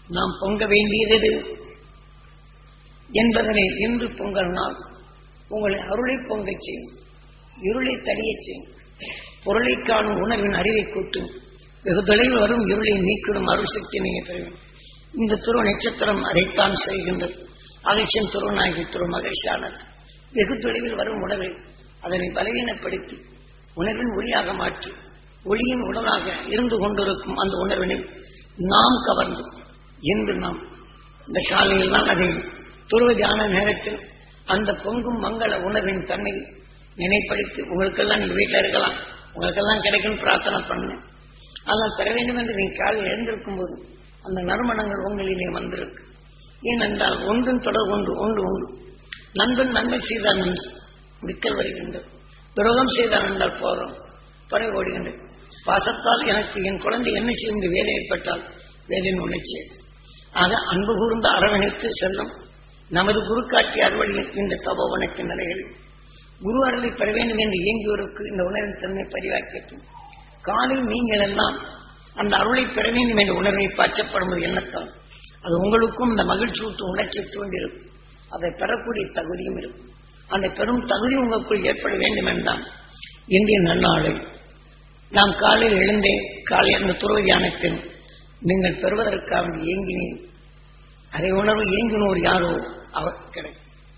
நாம் பொங்க வேண்டியது எது? என்பதனை இன்று பொங்கல் நாள் உங்களை அருளை பொங்கச் செய்யும் இருளை தடியச் செய்யும் பொருளை காணும் உணர்வின் அறிவை கூட்டும் வெகு தொலைவில் வரும் இருளை நீக்கிடும் அருள் சக்தி நீங்க பெறுவேன் இந்த துருவ நட்சத்திரம் அதைத்தான் செய்கின்றது அகழ்ச்சியின் துருவனாகி துரு மகிழ்ச்சியானது வெகு தொலைவில் வரும் உணர்வை அதனை பலவீனப்படுத்தி உணர்வின் ஒளியாக மாற்றி ஒளியின் உடலாக இருந்து கொண்டிருக்கும் அந்த உணர்வினை நாம் கவர்ந்து இன்று நாம் இந்த காலையில் தான் அதை துருவ தியான நேரத்தில் அந்த பொங்கும் மங்கள உணர்வின் தன்மை நினைப்படுத்தி உங்களுக்கெல்லாம் நீங்க வீட்டில் இருக்கலாம் உங்களுக்கெல்லாம் கிடைக்கும் பிரார்த்தனை பண்ணேன் ஆனால் பெற வேண்டும் என்று நீங்க காலையில் எழுந்திருக்கும் போது அந்த நறுமணங்கள் உங்களிலே வந்திருக்கு ஏனென்றால் ஒன்றும் தொடர்பு ஒன்று ஒன்று உண்டு நண்பன் நன்மை செய்தான் என்று விக்கல் வருகின்றது துரோகம் செய்தான் என்றால் போறோம் பறை ஓடுகின்றது பாசத்தால் எனக்கு என் குழந்தை என்ன செய்யும் என்று வேதனைப்பட்டால் வேதனை உணர்ச்சி ஆக அன்பு கூர்ந்த அரவணைத்து செல்லும் நமது குரு காட்டிய அறுவழியில் இந்த தப வணக்க நிலைகளில் குரு அருளை பெற வேண்டும் என்று இயங்கியோருக்கு இந்த உணர்வின் தன்மை பதிவாக்கட்டும் காலில் நீங்கள் எல்லாம் அந்த அருளை பெற வேண்டும் என்ற உணர்வை பாய்ச்சப்படுவது எண்ணத்தால் அது உங்களுக்கும் இந்த மகிழ்ச்சியூட்டு உணர்ச்சி தூண்டிருக்கும் அதை பெறக்கூடிய தகுதியும் இருக்கும் அந்த பெரும் தகுதி உங்களுக்குள் ஏற்பட வேண்டும் என்றால் இந்திய நன்னாளை நாம் காலையில் எழுந்தே காலை அந்த துறவு தியானத்தில் நீங்கள் பெறுவதற்காக இயங்கினேன் அதை உணர்வு இயங்கினோர் யாரோ அவர் கிடைக்கும்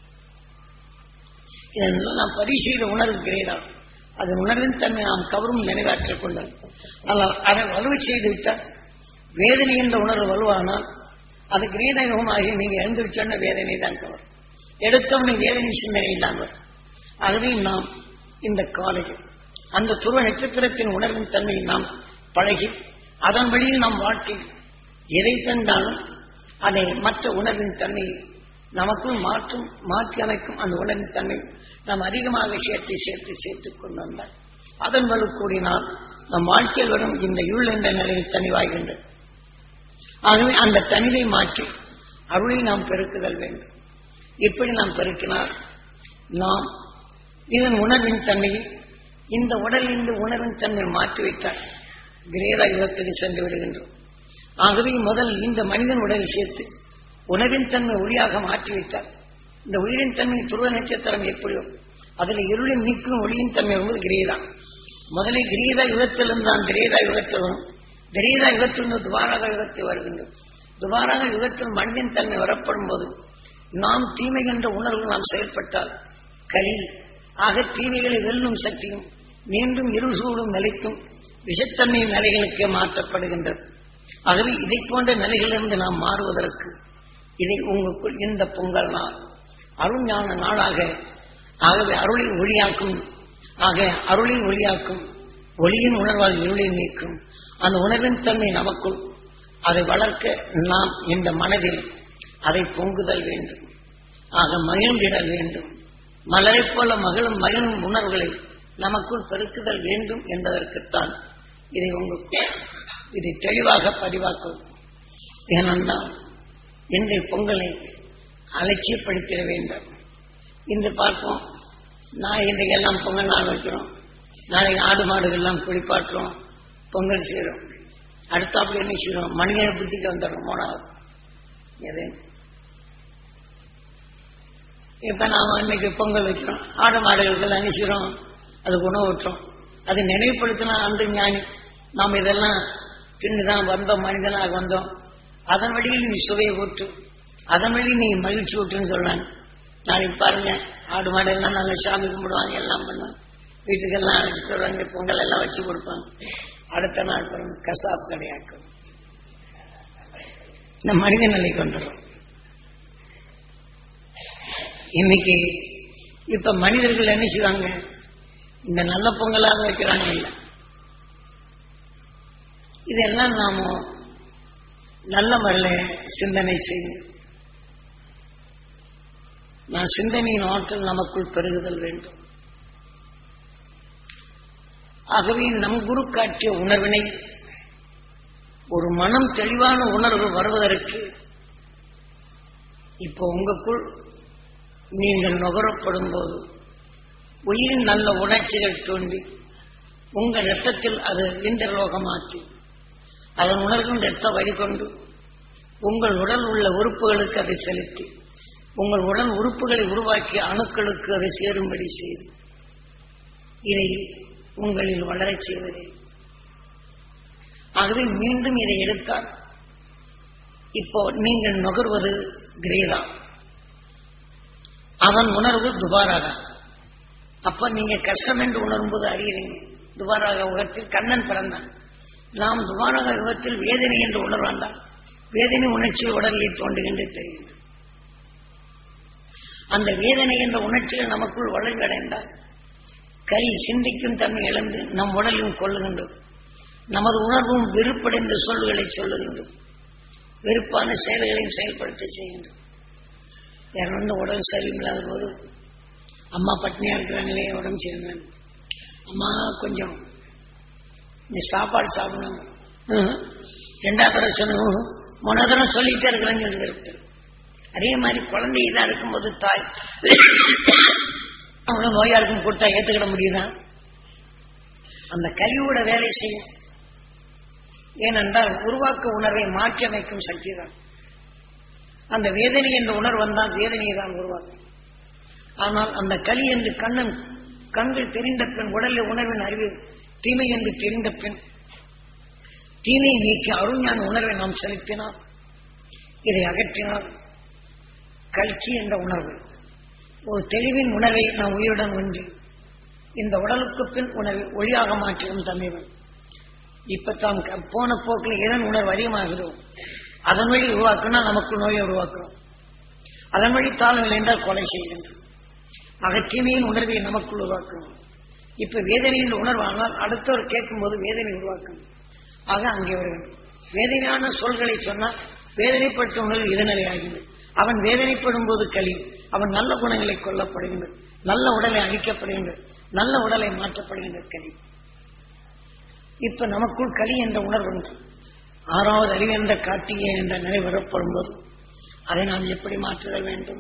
இதெல்லாம் நாம் பதிவு செய்த உணர்வு கிடையாது அதன் உணர்வின் தன்மை நாம் கவரும் நினைவாற்றிக் கொண்டால் ஆனால் அதை வலுவை செய்து விட்டால் வேதனை என்ற உணர்வு வலுவானால் அது கிரீதகமாகி நீங்க எழுந்து சொன்ன வேதனை தான் கவரும் எடுத்தவனை வேதனை சிந்தனை தான் வரும் ஆகவே நாம் இந்த காலையில் அந்த துருவ நட்சத்திரத்தின் உணர்வின் தன்மையை நாம் பழகி அதன் வழியில் நாம் வாழ்க்கை எதை தந்தாலும் அதை மற்ற உணர்வின் தன்மையை நமக்குள் மாற்றும் மாற்றி அமைக்கும் அந்த உணர்வின் தன்மை நாம் அதிகமாக சேர்த்து சேர்த்து சேர்த்துக் கொண்டு வந்தால் அதன் வலு கூடினால் நம் வாழ்க்கையில் வரும் இந்த இருள் என்ற நிலையில் தனிவாகின்றது ஆகவே அந்த தனிவை மாற்றி அருளை நாம் பெருக்குதல் வேண்டும் இப்படி நாம் பெருக்கினால் நாம் இதன் உணர்வின் தன்மையை இந்த உடலில் இந்த உணர்வின் தன்மை மாற்றி வைத்தால் கிரேத யுகத்துக்கு சென்று விடுகின்றோம் ஆகவே முதல் இந்த மனிதன் உடலை சேர்த்து உணவின் தன்மை ஒளியாக மாற்றி வைத்தால் இந்த உயிரின் தன்மை துருவ நட்சத்திரம் எப்படியோ அதில் இருளின் நீக்கும் ஒளியின் தன்மை என்பது கிரீதா முதலில் கிரீதா யுகத்திலிருந்து தான் கிரேதா யுகத்தில் வரும் கிரீதா யுகத்திலிருந்து துவாராக யுகத்தில் வருகின்றது துவாராக யுகத்தில் மனிதன் தன்மை வரப்படும் போது நாம் தீமை என்ற உணர்வு நாம் செயல்பட்டால் கலி ஆக தீமைகளை வெல்லும் சக்தியும் மீண்டும் இருள் சூடும் நிலைக்கும் விஷத்தன்மையின் நிலைகளுக்கு மாற்றப்படுகின்றது ஆகவே இதை போன்ற நிலைகளிலிருந்து நாம் மாறுவதற்கு இதை உங்களுக்குள் இந்த பொங்கல் நாள் அருஞான நாளாக ஆகவே அருளை ஒளியாக்கும் ஆக அருளை ஒளியாக்கும் ஒளியின் உணர்வால் இருளை நீக்கும் அந்த உணர்வின் தன்மை நமக்குள் அதை வளர்க்க நாம் இந்த மனதில் அதை பொங்குதல் வேண்டும் ஆக மகிழ்ந்திடல் வேண்டும் மலரைப் போல மகளும் மகிழும் உணர்வுகளை நமக்குள் பெருக்குதல் வேண்டும் என்பதற்குத்தான் இதை உங்களுக்கு இதை தெளிவாக பதிவாக்கும் ஏனென்றால் இன்றைய பொங்கலை அலட்சியப்படுத்திட வேண்டும் இன்று பார்ப்போம் நான் இன்றைக்கு எல்லாம் பொங்கல் நாள் வைக்கிறோம் நாளைக்கு ஆடு மாடுகள்லாம் குளிப்பாட்டுறோம் பொங்கல் செய்கிறோம் அடுத்தாப்புல என்ன செய்யறோம் மனித புத்திக்கு வந்துடுறோம் மூணாவது எது இப்ப நாம இன்னைக்கு பொங்கல் வைக்கிறோம் ஆடு மாடுகளுக்கெல்லாம் என்ன செய்யறோம் அதுக்கு உணவு விட்டுறோம் அது நினைவுபடுத்தினா அன்று ஞானி நாம் இதெல்லாம் தின்னுதான் வந்தோம் மனிதனாக வந்தோம் அதன் வழியில் நீ சுவையை ஊற்று அதன் வழி நீ மகிழ்ச்சி ஊற்றுன்னு சொல்லலாம் நாளைக்கு பாருங்க ஆடு மாடு எல்லாம் நல்லா சாமி கும்பிடுவாங்க எல்லாம் பண்ணுவாங்க வீட்டுக்கெல்லாம் அழைச்சிட்டு வருவாங்க பொங்கல் எல்லாம் வச்சு கொடுப்பாங்க அடுத்த நாள் பாருங்க கசாப் கடையாக்கும் இந்த மனித நிலைக்கு வந்துடும் இன்னைக்கு இப்ப மனிதர்கள் என்ன செய்வாங்க இந்த நல்ல பொங்கலாக வைக்கிறாங்க இல்லை இதெல்லாம் நாம நல்ல முறையில் சிந்தனை செய்யும் நான் சிந்தனையின் ஆற்றல் நமக்குள் பெருகுதல் வேண்டும் ஆகவே நம் குரு காட்டிய உணர்வினை ஒரு மனம் தெளிவான உணர்வு வருவதற்கு இப்போ உங்களுக்குள் நீங்கள் நுகரப்படும் போது உயிரின் நல்ல உணர்ச்சிகள் தோன்றி உங்கள் ரத்தத்தில் அது இந்திரலோகமாக்கி அதன் உணர்வும் ரத்த வழி கொண்டு உங்கள் உடல் உள்ள உறுப்புகளுக்கு அதை செலுத்தி உங்கள் உடல் உறுப்புகளை உருவாக்கிய அணுக்களுக்கு அதை சேரும்படி செய்து இதை உங்களில் வளரச் செய்வதே ஆகவே மீண்டும் இதை எடுத்தால் இப்போ நீங்கள் நுகர்வது கிரேதா அவன் உணர்வு துபாராக அப்ப நீங்க கஷ்டம் என்று உணரும்போது அறியறீங்க துபாராக உலகத்தில் கண்ணன் பிறந்தான் நாம் துபாராக யுகத்தில் வேதனை என்று உணர்வாண்டால் வேதனை உணர்ச்சி உடலில் தோன்றுகின்ற தெரிகிறது அந்த வேதனை என்ற உணர்ச்சிகள் நமக்குள் வளர்ந்தடைந்தால் கை சிந்திக்கும் தன்மை இழந்து நம் உடலும் கொள்ளுகின்றது நமது உணர்வும் வெறுப்படைந்த சொல்களை சொல்லுகின்றது வெறுப்பான செயல்களையும் செயல்படுத்த செய்கின்றது யாரும் உடல் சரியில்லாத போது அம்மா பட்னியா இருக்கிறாங்களே உடம்பு சரியில்லை அம்மா கொஞ்சம் இந்த சாப்பாடு சாப்பிடணும் ம்ஹும். ரெண்டாவது தடவை சொன்ன மூணாவது தடவை சொல்லிட்டே இருக்கிறேன்னு சொல்லி வெறுப்பு அதே மாதிரி குழந்தை இதா இருக்கும்போது தாய் அவங்கள நோயா இருக்கும் கொடுத்தா ஏத்துக்கிட முடியுதா அந்த கழிவோட வேலை செய்யும் ஏனென்றால் உருவாக்க உணர்வை மாற்றி அமைக்கும் சக்தி தான் அந்த வேதனை என்ற உணர்வு வந்தால் வேதனையை தான் உருவாக்கும் ஆனால் அந்த களி என்று கண்ணன் கண்கள் தெரிந்த பின் உடலில் உணர்வின் அறிவு தீமை என்று தெரிந்த பின் தீமையை நீக்கி அருஞான உணர்வை நாம் செலுத்தினால் இதை அகற்றினால் கல்கி என்ற உணர்வு ஒரு தெளிவின் உணர்வை நாம் உயிருடன் ஒன்றி இந்த உடலுக்கு பின் உணர்வை ஒளியாக மாற்றிடும் தன்மைவன் இப்ப தாம் க- போன போக்கில் இதன் உணர்வு அதிகமாகுதோ அதன் வழி உருவாக்குனா நமக்கு நோயை உருவாக்குறோம் அதன் வழி தாழ்நிலை என்றால் கொலை செய்கின்றோம் ஆக தீமையின் உணர்வை நமக்குள் உருவாக்கணும் இப்ப வேதனையின் உணர்வானால் அடுத்தவர் கேட்கும்போது வேதனை உருவாக்கணும் ஆக அங்கே வருகிறது வேதனையான சொல்களை சொன்னால் வேதனைப்பட்ட உணர்வு இதநிலை ஆகிறது அவன் வேதனைப்படும் போது களி அவன் நல்ல குணங்களை கொல்லப்படுகின்றது நல்ல உடலை அழிக்கப்படுகின்றது நல்ல உடலை மாற்றப்படுகின்றது களி இப்ப நமக்குள் களி என்ற உணர்வு உண்டு ஆறாவது அறிவென்ற கார்த்திகை என்ற நிலை வரப்படும் போது அதை நாம் எப்படி மாற்றுதல் வேண்டும்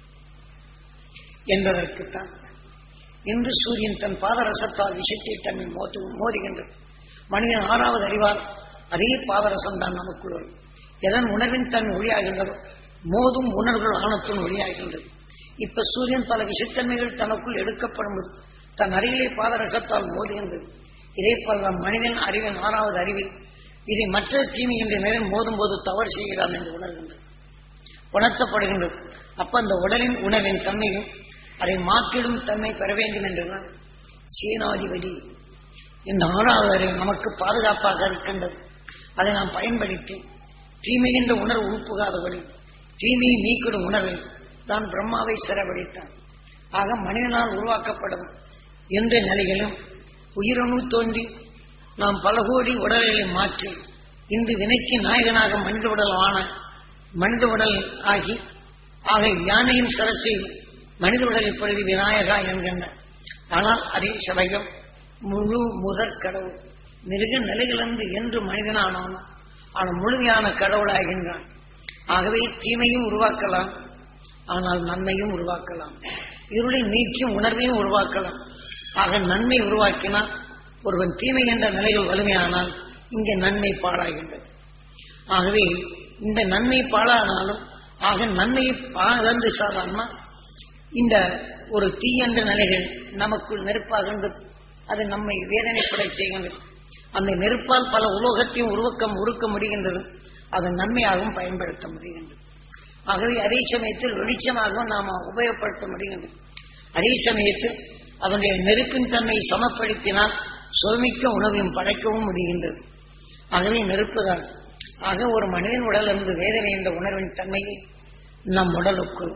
என்பதற்குத்தான் இன்று சூரியன் தன் பாதரசத்தால் விஷத்தை தன்னை மோது மோதுகின்றது மனிதன் ஆறாவது அறிவார் அதே பாதரசம் தான் நமக்குள் வரும் எதன் உணர்வின் தன் ஒளியாகின்றதோ மோதும் உணர்வுகள் ஆணத்தின் ஒளியாகின்றது இப்ப சூரியன் பல விஷத்தன்மைகள் தனக்குள் எடுக்கப்படும் போது தன் அருகிலே பாதரசத்தால் மோதுகின்றது இதே போல நம் மனிதன் அறிவின் ஆறாவது அறிவில் இதை மற்ற தீமை என்ற நிலையில் மோதும் போது தவறு செய்கிறான் என்று உணர்கின்றது உணர்த்தப்படுகின்றது அப்ப அந்த உடலின் உணர்வின் தன்மையும் அதை மாற்றிடும் தன்மை பெற வேண்டும் என்றுதான் சீனாதிபதி இந்த ஆறாவது அறிவு நமக்கு பாதுகாப்பாக இருக்கின்றது அதை நாம் பயன்படுத்தி தீமை என்ற உணர்வு உருப்புகாதபடி தீமையை நீக்கிடும் உணர்வை தான் பிரம்மாவை சிறவடித்தான் ஆக மனிதனால் உருவாக்கப்படும் என்ற நிலையிலும் உயிரணு தோன்றி நாம் பல கோடி உடல்களை மாற்றி இன்று வினைக்கு நாயகனாக மனித உடல் ஆன மனித உடல் ஆகி ஆக யானையின் சரசை மனித உடலை பொழுது விநாயகா என்கின்ற ஆனால் அதே சமயம் முழு முதற் கடவுள் மிருக நிலையிலிருந்து என்று மனிதனானானோ அவன் முழுமையான கடவுளாகின்றான் ஆகவே தீமையும் உருவாக்கலாம் ஆனால் நன்மையும் உருவாக்கலாம் இருளை நீக்கியும் உணர்வையும் உருவாக்கலாம் ஆக நன்மை உருவாக்கினால் ஒருவன் தீமை என்ற நிலையில் வலிமையானால் இங்கே நன்மை பாழாகின்றது ஆகவே இந்த நன்மை பாழானாலும் ஆக நன்மையை பாழந்து சாதாரணமா இந்த ஒரு தீயென்ற நிலைகள் நமக்குள் நெருப்பாகின்றது அது நம்மை வேதனைப்பட செய்கின்றது அந்த நெருப்பால் பல உலோகத்தையும் உருவக்கம் உருக்க முடிகின்றது அதன் நன்மையாகவும் பயன்படுத்த முடிகின்றது ஆகவே அதே சமயத்தில் வெளிச்சமாகவும் நாம் உபயோகப்படுத்த முடிகின்றது அதே சமயத்தில் அதனுடைய நெருப்பின் தன்மையை சமப்படுத்தினால் சுவமிக்க உணவையும் படைக்கவும் முடிகின்றது ஆகவே நெருப்புதான் ஆக ஒரு மனிதன் உடலிருந்து வேதனை என்ற உணர்வின் தன்மையை நம் உடலுக்குள்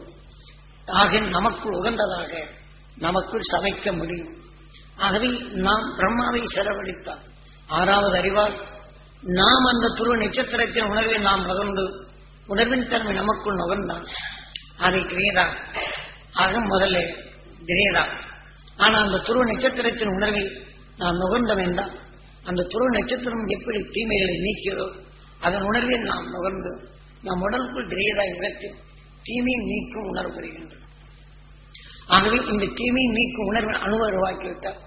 ஆக நமக்குள் உகந்ததாக நமக்குள் சமைக்க முடியும் ஆகவே நாம் பிரம்மாவை செலவழித்தால் ஆறாவது அறிவால் நாம் அந்த துருவ நட்சத்திரத்தின் உணர்வை நாம் நுகர்ந்து உணர்வின் தன்மை நமக்குள் நுகர்ந்தான் அதை கிரேதா ஆக முதல்ல கிரேதா ஆனா அந்த துருவ நட்சத்திரத்தின் உணர்வை நாம் நுகர்ந்த வேண்டாம் அந்த துருவ நட்சத்திரம் எப்படி தீமைகளை நீக்கியதோ அதன் உணர்வை நாம் நுகர்ந்து நம் உடலுக்குள் கிரேதா யுகத்தில் தீமையை நீக்கும் உணர்வு வருகின்றது ஆகவே இந்த தீமையை நீக்கும் உணர்வை அணுவருவாக்கிவிட்டால்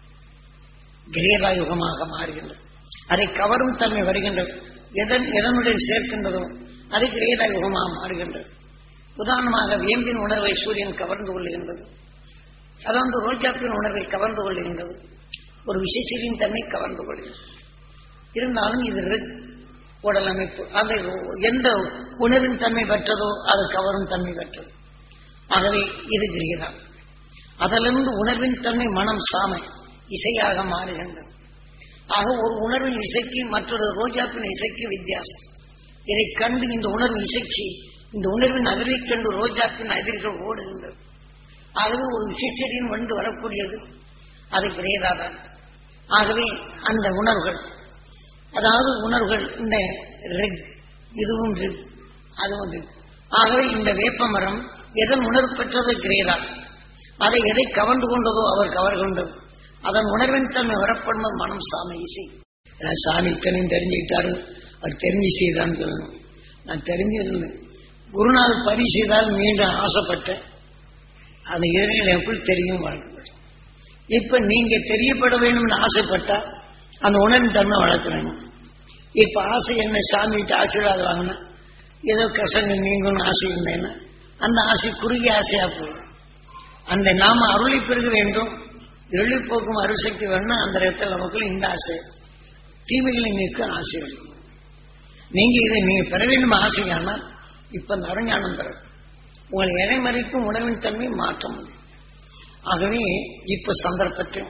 கிரேதா யுகமாக மாறுகின்றது அதை கவரும் தன்மை வருகின்றது எதன் எதனுடன் சேர்க்கின்றதோ அது கிரேத யுகமாக மாறுகின்றது உதாரணமாக வேம்பின் உணர்வை சூரியன் கவர்ந்து கொள்ளுகின்றது அது வந்து ரோஜாப்பின் உணர்வை கவர்ந்து கொள்ளுகின்றது ஒரு விசைச்செடியின் தன்மை கவர்ந்து கொள்கிறது இருந்தாலும் இது ரிக் உடல் அமைப்பு அந்த எந்த உணர்வின் தன்மை பெற்றதோ அது கவரும் தன்மை பெற்றது ஆகவே இது கிரீதம் அதிலிருந்து உணர்வின் தன்மை மனம் சாமை இசையாக மாறுகின்றது ஆக ஒரு உணர்வின் இசைக்கு மற்றொரு ரோஜாப்பின் இசைக்கு வித்தியாசம் இதை கண்டு இந்த உணர்வு இசைக்கு இந்த உணர்வின் அதிர்வைக் கண்டு ரோஜாப்பின் அதிர்கள் ஓடுகின்றது ஆகவே ஒரு விசைச்செடியின் வந்து வரக்கூடியது அது கிரேதாதான் ஆகவே அந்த உணர்வுகள் அதாவது உணர்வுகள் இந்த ரெட் இதுவும் ரெட் அதுவும் ரெட் ஆகவே இந்த வேப்ப மரம் எதன் உணர்வு பெற்றது கிரேதா அதை எதை கவர்ந்து கொண்டதோ அவர் கவர் கொண்டது அதன் உணர்வின் தன்மை வரப்படும்போது மனம் சாமி இசை நான் சாமி இத்தனையும் தெரிஞ்சுக்கிட்டாரு அவர் தெரிஞ்சு செய்தான்னு சொல்லணும் நான் தெரிஞ்சிருந்தேன் குருநாள் பரி செய்தால் மீண்டும் ஆசைப்பட்டேன் அது இறையில் எப்படி தெரியும் வளர்க்கப்படும் இப்ப நீங்க தெரியப்பட வேணும்னு ஆசைப்பட்டா அந்த உணர்வின் தன்மை வளர்க்கணும் இப்ப ஆசை என்ன சாமிகிட்ட ஆசீர்வாதம் வாங்கினா ஏதோ கசங்க நீங்கன்னு ஆசை இருந்தேன்னா அந்த ஆசை குறுகிய ஆசையா போகும் அந்த நாம அருளை பெருக வேண்டும் இருளி போக்கும் அருசக்தி வேணும்னா அந்த இடத்துல நமக்கு இந்த ஆசை தீமைகளை நீக்க ஆசை வேண்டும் நீங்க இதை நீங்க பெற வேண்டும் ஆசையானால் இப்ப இந்த அருஞானம் பெற உங்களை இடைமறிக்கும் உணவின் தன்மை மாற்ற முடியும் ஆகவே இப்ப சந்தர்ப்பத்தில்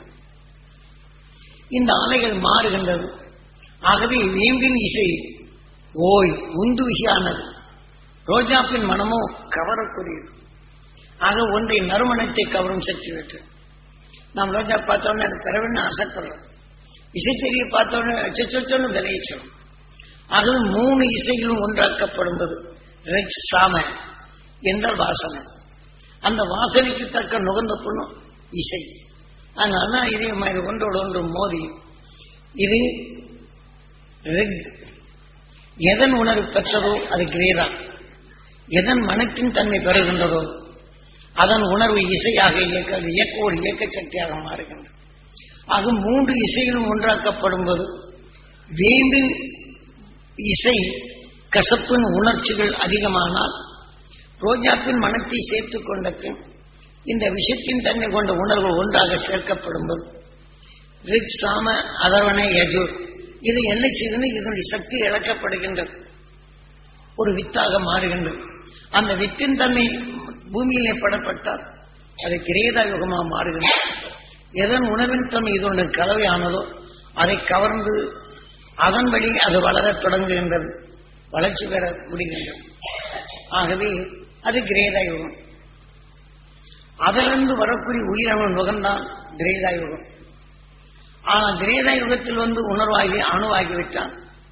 இந்த அலைகள் மாறுகின்றது ஆகவே வேம்பின் இசை ஓய் உந்து விசியானது ரோஜாப்பின் மனமோ கவரக்கூடியது ஆக ஒன்றை நறுமணத்தை கவரும் சக்தி பெற்று நாம் ரோஜா பார்த்தோன்னே அது பெறவேன்னு ஆசைப்படுறோம் இசைச்செடியை பார்த்தோன்னே சொச்சொன்னு விளைவிச்சோம் ஆகவே மூணு இசைகளும் ஒன்றாக்கப்படும்போது ரெட் சாம என்றால் வாசனை அந்த வாசனைக்கு தக்க நுகர்ந்த பொண்ணும் இசை அதனால இதே மாதிரி ஒன்றோடு ஒன்று மோதி இது ரெட் எதன் உணர்வு பெற்றதோ அது கிரேதா எதன் மனத்தின் தன்மை பெறுகின்றதோ அதன் உணர்வு இசையாக இயக்க அது இயக்க ஒரு இயக்க சக்தியாக மாறுகின்றது ஆக மூன்று இசைகளும் ஒன்றாக்கப்படும் போது வேம்பின் இசை கசப்பின் உணர்ச்சிகள் அதிகமானால் ரோஜாப்பின் மனத்தை சேர்த்துக் கொண்ட பின் இந்த விஷத்தின் தன்மை கொண்ட உணர்வுகள் ஒன்றாக சேர்க்கப்படும் போது ரிக் சாம அதர்வன யஜூர் இது என்ன செய்தது இதனுடைய சக்தி இழக்கப்படுகின்றது ஒரு வித்தாக மாறுகின்றது அந்த வித்தின் தன்மை பூமியிலே படப்பட்டால் அது கிரேதா யுகமாக மாறுகின்றது எதன் உணவின் தன்மை இதனுடைய கலவையானதோ அதை கவர்ந்து அதன் வழி அது வளரத் தொடங்குகின்றது வளர்ச்சி பெற முடிகின்றது ஆகவே அது கிரேதா யுகம் அதிலிருந்து வரக்கூடிய உயிரவன் நுகர்ந்தான் கிரேதா யுகம் ஆனால் கிரேதா யுகத்தில் வந்து உணர்வாகி அணுவாகிவிட்டான்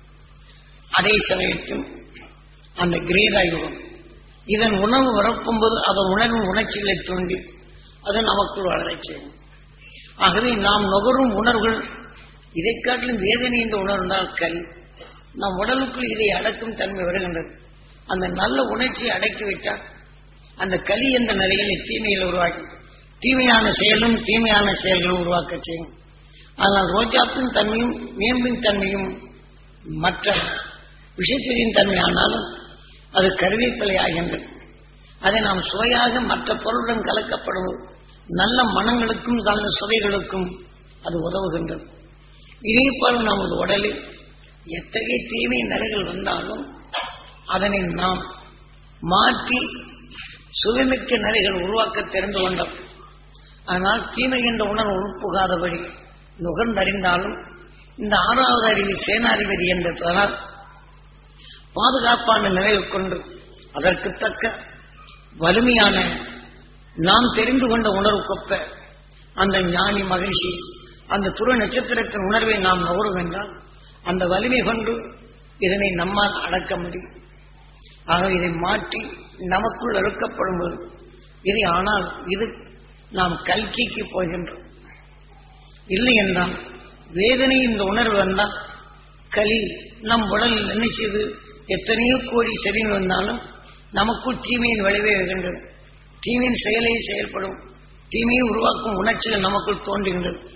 அதே சமயத்தில் அந்த கிரேதா யுகம் இதன் உணவு வரப்பும்போது அதன் உணர்வின் உணர்ச்சிகளை தூண்டி அது நமக்குள் வளரச் செய்யும் ஆகவே நாம் நுகரும் உணர்வுகள் இதை காட்டிலும் வேதனை இந்த உணர்ந்தால் கல் நம் உடலுக்குள் இதை அடக்கும் தன்மை வருகின்றது அந்த நல்ல உணர்ச்சியை அடக்கிவிட்டால் அந்த களி என்ற நிலையில் தீமையில் உருவாக்கி தீமையான செயலும் தீமையான செயல்களும் உருவாக்க செய்யும் ஆனால் ரோஜாப்பின் தன்மையும் வேம்பின் தன்மையும் மற்ற விஷயத்தின் தன்மை ஆனாலும் அது கருவேப்பிலை ஆகின்றது அதை நாம் சுவையாக மற்ற பொருளுடன் கலக்கப்படும் நல்ல மனங்களுக்கும் நல்ல சுவைகளுக்கும் அது உதவுகின்றது இதே போல நமது உடலில் எத்தகைய தீமை நிலைகள் வந்தாலும் அதனை நாம் மாற்றி சுவைமிக்க நிலைகள் உருவாக்க தெரிந்து கொண்டோம் ஆனால் தீமை என்ற உணர்வு உட்புகாதபடி நுகர்ந்தறிந்தாலும் இந்த ஆறாவது அறிவு சேனாதிபதி என்பதனால் பாதுகாப்பான நிலையில் கொண்டு அதற்கு தக்க வலிமையான நாம் தெரிந்து கொண்ட உணர்வுக்கொப்ப அந்த ஞானி மகிழ்ச்சி அந்த துரு நட்சத்திரத்தின் உணர்வை நாம் நுகரும் என்றால் அந்த வலிமை கொண்டு இதனை நம்மால் அடக்க முடியும் ஆக இதை மாற்றி நமக்குள் அழுக்கப்படும் போது இது ஆனால் இது நாம் கல்கிக்கு போகின்றோம் இல்லை என்றால் வேதனை இந்த உணர்வு வந்தால் களி நம் உடலில் என்ன செய்து எத்தனையோ கோடி செடிகள் வந்தாலும் நமக்குள் தீமையின் விளைவே வருகின்றது தீமையின் செயலை செயல்படும் தீமையை உருவாக்கும் உணர்ச்சிகள் நமக்குள் தோன்றுகின்றது